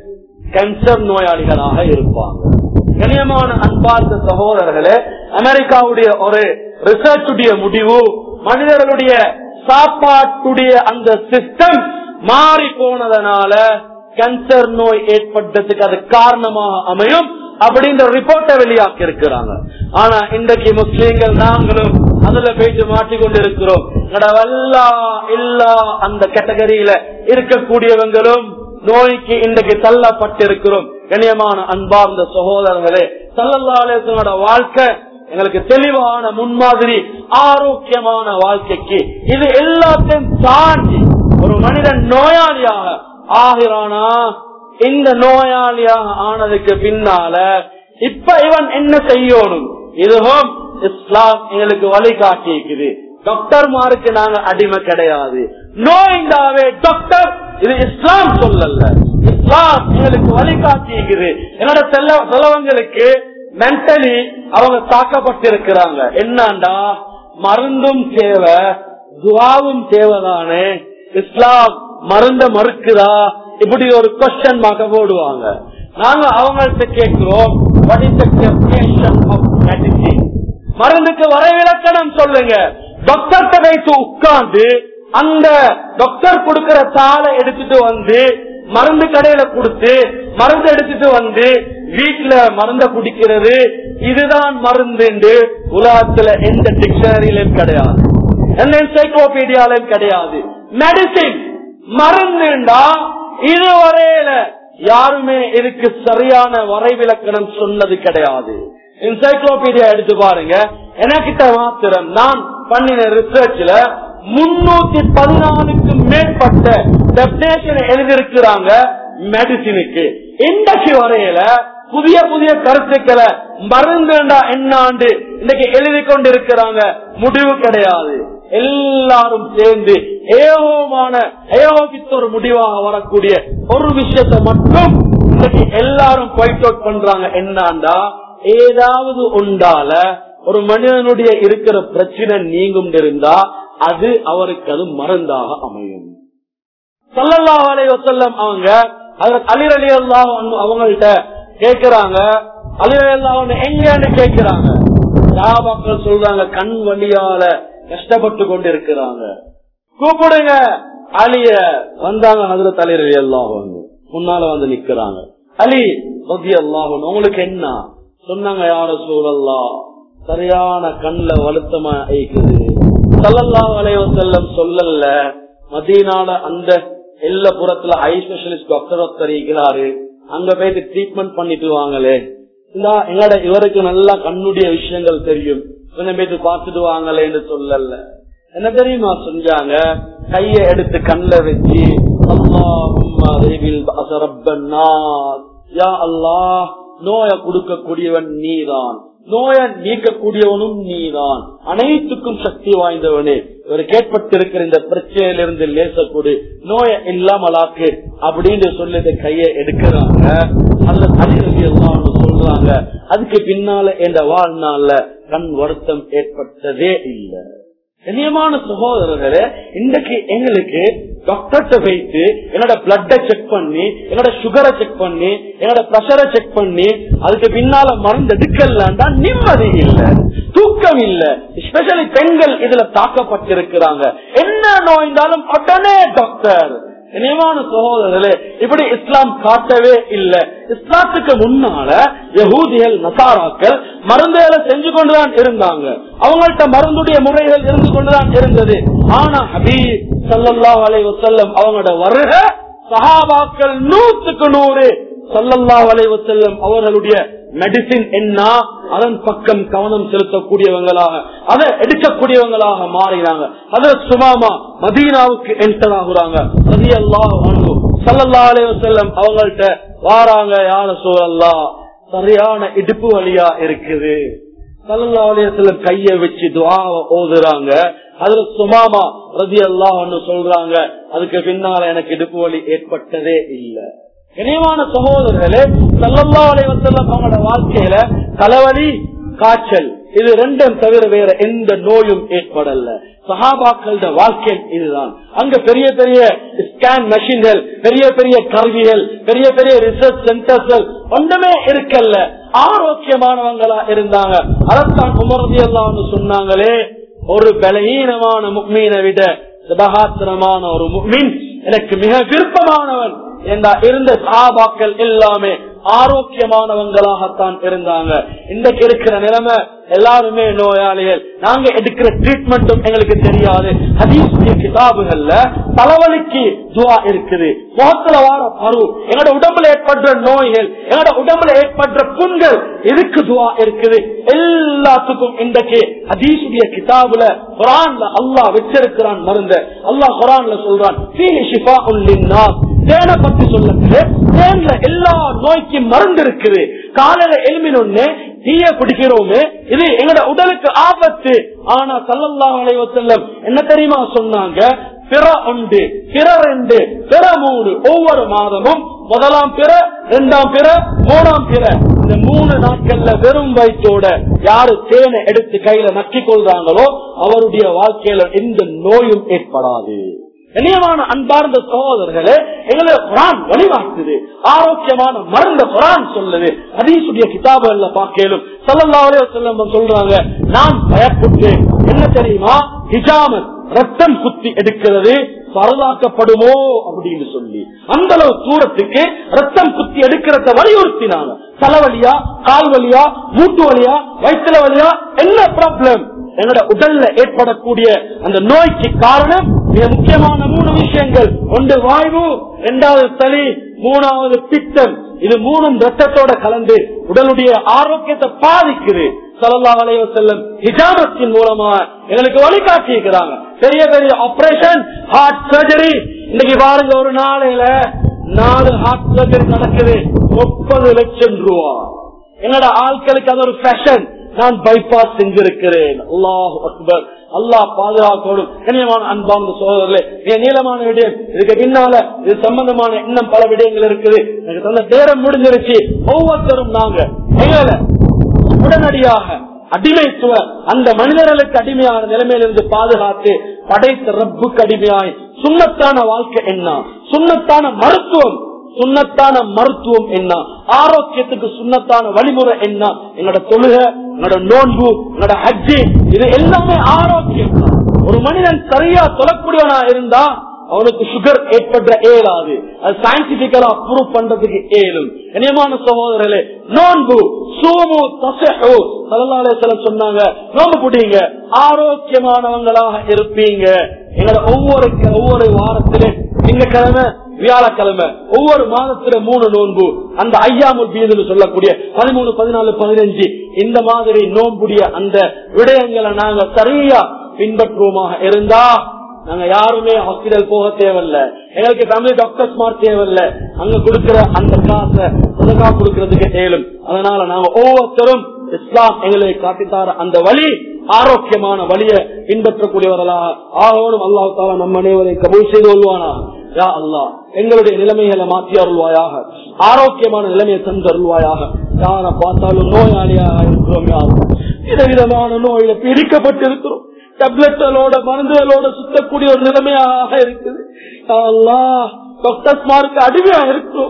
கேன்சர் நோயாளிகளாக இருப்பாங்க கணியமான அன்பார்ந்த சகோதரர்களே அமெரிக்காவுடைய ஒரு ரிசர்ச்சுடைய முடிவு மனிதர்களுடைய சாப்பாட்டுடைய அந்த சிஸ்டம் மாறி போனதனால கேன்சர் நோய் ஏற்பட்டதுக்கு அது காரணமாக அமையும் அப்படின்ற ரிப்போர்ட்டை வெளியாக்கி இருக்கிறாங்க ஆனா இன்றைக்கு முஸ்லீம்கள் நாங்களும் அதுல போயிட்டு மாட்டிக்கொண்டு இருக்கிறோம் கடவல்லா எல்லா அந்த கேட்டகரியில இருக்கக்கூடியவங்களும் நோய்க்கு இன்றைக்கு தள்ளப்பட்டிருக்கிறோம் கண்ணியமான அன்பார்ந்த சகோதரர்களே சல்லல்லாசனோட வாழ்க்கை எங்களுக்கு தெளிவான முன்மாதிரி ஆரோக்கியமான வாழ்க்கைக்கு இது எல்லாத்தையும் தாண்டி ஒரு மனிதன் நோயாளியாக ஆகிறானா இந்த நோயாளியாக ஆனதுக்கு பின்னால இப்ப இவன் என்ன செய்யணும் இதுவும் இஸ்லாம் எங்களுக்கு வழிகாட்டி இருக்குது டாக்டர்மாருக்கு நாங்க அடிமை கிடையாது நோய்ந்தாவே டாக்டர் இது இஸ்லாம் சொல்லல இஸ்லாம் எங்களுக்கு வழிகாட்டி இருக்குது என்னோட செல்ல செலவங்களுக்கு மென்டலி அவங்க தாக்கப்பட்டிருக்கிறாங்க என்னண்டா மருந்தும் தேவை துவாவும் தேவைதானே இஸ்லாம் மருந்த மறுக்குதா இப்படி ஒரு கொஸ்டின் மார்க்க போடுவாங்க நாங்க அவங்கள்ட்ட கேட்கிறோம் what is the definition of medicine? மருந்துக்கு வரைவிலக்கணம் சொல்லுங்க டாக்டர்கிட்ட வைத்து உட்கார்ந்து அந்த டாக்டர் கொடுக்கிற தாளை எடுத்துட்டு வந்து மருந்து கடையில கொடுத்து மருந்து எடுத்துட்டு வந்து வீட்டுல மருந்த குடிக்கிறது இதுதான் மருந்து உலகத்துல எந்த டிக்ஷனரியிலும் கிடையாது எந்த என்சைக்ளோபீடியாலும் கிடையாது மெடிசின் மருந்துண்டா இதுவரையில யாருமே இதுக்கு சரியான வரைவிலக்கணம் சொன்னது கிடையாது என்சைக்ளோபீடியா எடுத்து பாருங்க எனக்கிட்ட மாத்திரம் நான் பண்ணின ரிசர்ச்ல முன்னூத்தி பதினாலுக்கு மேற்பட்ட டெபினேஷன் எழுதியிருக்கிறாங்க மெடிசினுக்கு இன்றைக்கு வரையில புதிய புதிய கருத்துக்களை மருந்துண்டா என்னாண்டு இன்னைக்கு எழுதி கொண்டிருக்கிறாங்க முடிவு கிடையாது எல்லாரும் சேர்ந்து ஏகோமான ஏகோபித்த ஒரு முடிவாக வரக்கூடிய ஒரு விஷயத்தை மட்டும் இன்னைக்கு எல்லாரும் பாயிண்ட் அவுட் பண்றாங்க என்னாண்டா ஏதாவது உண்டால ஒரு மனிதனுடைய இருக்கிற பிரச்சனை நீங்கும் இருந்தா அது அவருக்கு அது மருந்தாக அமையும் சல்லல்லா அலை வசல்லம் அவங்க அலிர் அலி அல்லாஹ் அவங்கள்ட்ட கேக்குறாங்க அலிர் அலி அல்லாஹ் எங்கன்னு கேக்குறாங்க சாபாக்கள் சொல்றாங்க கண் வழியால கஷ்டப்பட்டு கொண்டு இருக்கிறாங்க கூப்பிடுங்க அலிய வந்தாங்க அதுல தலைவர் அலி அல்லாஹ் முன்னால வந்து நிக்கிறாங்க அலி ரதி அல்லாஹ் உங்களுக்கு என்ன சொன்னாங்க யார சூழல்லா சரியான கண்ல வலுத்தமா ஐக்குது சல்லல்லா வலைய செல்லம் சொல்லல மதீனால அந்த எல்லா புறத்துல ஐ ஸ்பெஷலிஸ்ட் டாக்டர் ஒருத்தர் இருக்கிறாரு அங்க போயிட்டு ட்ரீட்மெண்ட் பண்ணிட்டு வாங்களே இந்த எங்கட இவருக்கு நல்லா கண்ணுடைய விஷயங்கள் தெரியும் கொஞ்சம் போயிட்டு பார்த்துட்டு வாங்களேன்னு சொல்லல என்ன தெரியுமா செஞ்சாங்க கைய எடுத்து கண்ல வச்சு அல்லாஹ் நோய கொடுக்கக்கூடியவன் நீதான் நோய நீக்கக்கூடியவனும் நீதான் அனைத்துக்கும் சக்தி வாய்ந்தவனே இவர் கேட்பட்டிருக்கிற இந்த பிரச்சனையிலிருந்து லேசக்கூடு நோய இல்லாமலாக்கு அப்படின்னு சொல்லிட்டு கைய எடுக்கிறாங்க அதுல தலைவலி எல்லாம் சொல்றாங்க அதுக்கு பின்னால என்ற வாழ்நாள்ல கண் வருத்தம் ஏற்பட்டதே இல்லை கண்ணியமான சகோதரர்களே இன்றைக்கு எங்களுக்கு டாக்டர்கிட்ட வைத்து என்னோட பிளட்டை செக் பண்ணி என்னோட சுகரை செக் பண்ணி என்னோட பிரஷரை செக் பண்ணி அதுக்கு பின்னால மருந்து எடுக்கலான்டா நிம்மதி இல்ல தூக்கம் இல்ல ஸ்பெஷலி பெண்கள் இதுல தாக்கப்பட்டிருக்கிறாங்க என்ன நோய்ந்தாலும் உடனே டாக்டர் இனிமான சகோதரர்களே இப்படி இஸ்லாம் காட்டவே இல்லை இஸ்லாத்துக்கு முன்னால யகூதிகள் நசாராக்கள் மருந்துகளை செஞ்சு கொண்டுதான் இருந்தாங்க அவங்கள்ட்ட மருந்துடைய முறைகள் இருந்து கொண்டுதான் இருந்தது ஆனா ஹபீப் சல்லல்லா அலை வசல்லம் அவங்களோட வருக சஹாபாக்கள் நூத்துக்கு நூறு சல்லல்லா அலை வசல்லம் அவர்களுடைய மெடிசின் என்ன அதன் பக்கம் கவனம் செலுத்தக்கூடியவங்களாக அதை எடுக்கக்கூடியவங்களாக மாறினாங்க அத சுமாமா மதீனாவுக்கு என்டர் ஆகுறாங்க அது எல்லாம் சல்லல்லா அலைவசல்லம் அவங்கள்ட்ட வாராங்க யார சூழல்லா சரியான இடுப்பு வழியா இருக்குது சல்லல்லா அலைவசல்லம் கைய வச்சு துவாவை ஓதுறாங்க அதுல சுமாமா ரதி அல்லாஹ் சொல்றாங்க அதுக்கு பின்னால எனக்கு இடுப்பு வலி ஏற்பட்டதே இல்லை இணைவான சகோதரர்களே சல்லல்லா அலைவசல்லம் அவங்களோட வாழ்க்கையில தலைவலி காய்ச்சல் இது ரெண்டும் தவிர வேற எந்த நோயும் ஏற்படல சஹாபாக்களோட வாழ்க்கை இதுதான் அங்க பெரிய பெரிய ஸ்கேன் மெஷின்கள் பெரிய பெரிய கருவிகள் பெரிய பெரிய ரிசர்ச் சென்டர்கள் ஒன்றுமே இருக்கல்ல ஆரோக்கியமானவங்களா இருந்தாங்க அதைத்தான் உமர்தி எல்லாம் சொன்னாங்களே ஒரு பலகீனமான முக்மீனை விட சுபகாத்திரமான ஒரு முக்மீன் எனக்கு மிக விருப்பமானவன் என்றா இருந்த சாபாக்கள் எல்லாமே ஆரோக்கியமானவங்களாகத்தான் இருந்தாங்க இன்றைக்கு இருக்கிற நிலைமை எல்லாருமே நோயாளிகள் நாங்க எடுக்கிற ட்ரீட்மெண்ட்டும் எங்களுக்கு தெரியாது ஹதீசுடைய கிதாபுகள்ல தலைவலிக்கு துவா இருக்குது முகத்துல வார பரு எங்களோட உடம்புல ஏற்படுற நோய்கள் எங்களோட உடம்புல ஏற்படுற புண்கள் எதுக்கு துவா இருக்குது எல்லாத்துக்கும் இன்றைக்கு ஹதீசுடைய கிதாபுல குரான்ல அல்லாஹ் வச்சிருக்கிறான் மருந்த அல்லாஹ் குரான்ல சொல்றான் தேனை பத்தி சொல்லத்துல தேன்ல எல்லா நோய்க்கும் மருந்து இருக்குது காலையில எலுமினொன்னு தீய குடிக்கிறோமே இது எங்களோட உடலுக்கு ஆபத்து ஆனா சல்லல்லா அலைவசல்லம் என்ன தெரியுமா சொன்னாங்க பிற உண்டு பிற ரெண்டு பிற மூணு ஒவ்வொரு மாதமும் முதலாம் பிற இரண்டாம் பிற மூணாம் பிற இந்த மூணு நாட்கள்ல வெறும் வயிற்றோட யாரு தேனை எடுத்து கையில நக்கிக் கொள்றாங்களோ அவருடைய வாழ்க்கையில எந்த நோயும் ஏற்படாது கண்ணியமான அன்பார்ந்த சகோதரர்களே எங்களை குரான் வழிகாட்டுது ஆரோக்கியமான மருந்த குரான் சொல்லுது அதீசுடைய கிதாபுகள்ல பார்க்கலும் சொல்லல்லாவே செல்லம் சொல்றாங்க நான் பயப்பட்டு என்ன தெரியுமா ஹிஜாமத் ரத்தம் குத்தி எடுக்கிறது பரவாக்கப்படுமோ அப்படின்னு சொல்லி அந்த அளவு தூரத்துக்கு ரத்தம் குத்தி எடுக்கிறத வலியுறுத்தினாங்க தலைவலியா கால் வலியா மூட்டு வலியா வயிற்றுல வலியா என்ன ப்ராப்ளம் எங்களோட உடல்ல ஏற்படக்கூடிய அந்த நோய்க்கு காரணம் மிக முக்கியமான மூணு விஷயங்கள் ஒன்று வாய்வு இரண்டாவது சளி மூணாவது பித்தம் இது மூணும் ரத்தத்தோட கலந்து உடலுடைய ஆரோக்கியத்தை பாதிக்குது சலல்லா வலைய செல்லும் ஹிஜாமத்தின் மூலமா எங்களுக்கு வழிகாட்டி இருக்கிறாங்க பெரிய பெரிய ஆபரேஷன் ஹார்ட் சர்ஜரி இன்னைக்கு பாருங்க ஒரு நாளையில நாலு ஹார்ட் சர்ஜரி நடக்குது முப்பது லட்சம் ரூபா என்னோட ஆட்களுக்கு அது ஒரு ஃபேஷன் நான் பைபாஸ் செஞ்சிருக்கிறேன் அல்லாஹ் அக்பர் அல்லாஹ் பாதுகாக்கணும் கண்ணியமான அன்பார்ந்த சோதரர்களே மிக நீளமான விடயம் இதுக்கு பின்னால இது சம்பந்தமான இன்னும் பல விடயங்கள் இருக்குது எனக்கு தந்த நேரம் முடிஞ்சிருச்சு ஒவ்வொருத்தரும் நாங்க எங்களை உடனடியாக அடிமைத்துவ அந்த மனிதர்களுக்கு அடிமையான நிலைமையிலிருந்து பாதுகாத்து படைத்த ரப்புக்கு அடிமையாய் சுண்ணத்தான வாழ்க்கை என்ன சுண்ணத்தான மருத்துவம் சுண்ணத்தான மருத்துவம் என்ன ஆரோக்கியத்துக்கு சுண்ணத்தான வழிமுறை என்ன எங்களோட தொழுக எங்களோட நோன்பு எங்களோட ஹஜ்ஜி இது எல்லாமே ஆரோக்கியம் தான் ஒரு மனிதன் சரியா தொழக்கூடியவனா இருந்தா அவனுக்கு சுகர் ஏற்படுற ஏலாது அது சயின்டிபிக்கலா ப்ரூவ் பண்றதுக்கு ஏலும் கனியமான சகோதரர்களே நோன்பு சோமு தசோ சலல்லாலே சொன்னாங்க நோன்பு புடிங்க ஆரோக்கியமானவங்களாக இருப்பீங்க எங்களை ஒவ்வொரு ஒவ்வொரு வாரத்திலே திங்கக்கிழமை வியாழக்கிழமை ஒவ்வொரு மாதத்துல மூணு நோன்பு அந்த ஐயாமுல் பீதுன்னு சொல்லக்கூடிய பதிமூணு பதினாலு பதினஞ்சு இந்த மாதிரி நோன்புடைய அந்த விடயங்களை நாங்க சரியா பின்பற்றுவோமாக இருந்தா நாங்க யாருமே ஹாஸ்பிட்டல் போக தேவையில்ல எங்களுக்கு ஃபேமிலி டாக்டர்ஸ் மார் தேவையில்ல அங்க கொடுக்கிற அந்த காசை சதகா கொடுக்கறதுக்கு ஏழும் அதனால நாங்க ஒவ்வொருத்தரும் இஸ்லாம் எங்களுக்கு காட்டித்தார அந்த வழி ஆரோக்கியமான வழியை பின்பற்றக்கூடியவர்களாக ஆகணும் அல்லாஹ் தாலா நம்ம அனைவரை கபூல் செய்து கொள்வானா யா அல்லா எங்களுடைய நிலைமைகளை மாற்றி அருள்வாயாக ஆரோக்கியமான நிலைமையை தந்து அருள்வாயாக யாரை பார்த்தாலும் நோயாளியாக இருக்கிறோம் யாரும் விதவிதமான நோயில பிரிக்கப்பட்டிருக்கிறோம் டேப்லெட்களோட மருந்துகளோட சுத்தக்கூடிய ஒரு நிலைமையாக இருக்குது டாக்டர்ஸ்மாருக்கு அடிமையாக இருக்கிறோம்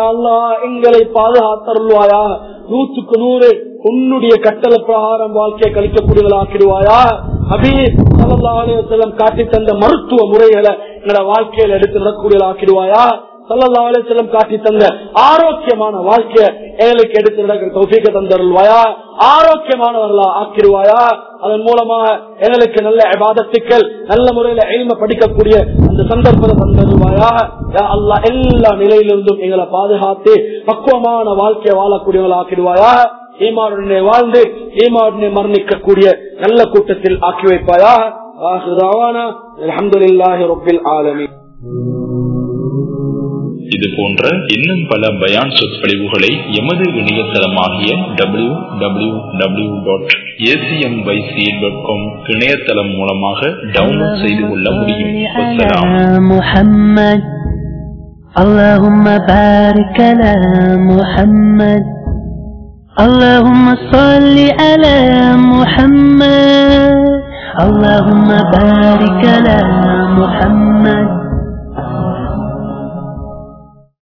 எங்களை பாதுகாத்தருள்வாயா நூற்றுக்கு நூறு உன்னுடைய கட்டளை பிரகாரம் வாழ்க்கையை கழிக்கக்கூடியவர்களாக்கிடுவாயா ஹபீப் சல்லாஹம் காட்டி தந்த மருத்துவ முறைகளை எங்களோட வாழ்க்கையில எடுத்து நடக்கூடியவர்களாக்கிடுவாயா சல்லா அலிஸ்லம் காட்டி தந்த ஆரோக்கியமான வாழ்க்கைய எங்களுக்கு எடுத்து நடக்கிற தௌஃபீக்க தந்தருள்வாயா ஆரோக்கியமானவர்களா ஆக்கிடுவாயா அதன் மூலமாக எங்களுக்கு நல்ல இபாதத்துக்கள் நல்ல முறையில எல்ம படிக்கக்கூடிய அந்த சந்தர்ப்பத்தை தந்தருள்வாயா யா அல்லாஹ் எல்லா நிலையிலிருந்தும் எங்களை பாதுகாத்து பக்குவமான வாழ்க்கையை வாழக்கூடியவங்களா ஆக்கிடுவாயா ஈமாவுடனே வாழ்ந்து ஈமாவுடனே மரணிக்கக்கூடிய நல்ல கூட்டத்தில் ஆக்கி வைப்பாயா அலமதுல்லாஹி ரபில் ஆலமீன் இது போன்ற இன்னும் பல பயான் சொற்பொழிவுகளை எமது இணையதளமாகிய W W W dot A C M Y C dot com இணையதளம் மூலமாக டவுன்லோட் செய்து கொள்ள முடியும் வசலாம் محمد اللهم بارك على محمد اللهم صل على محمد اللهم بارك على محمد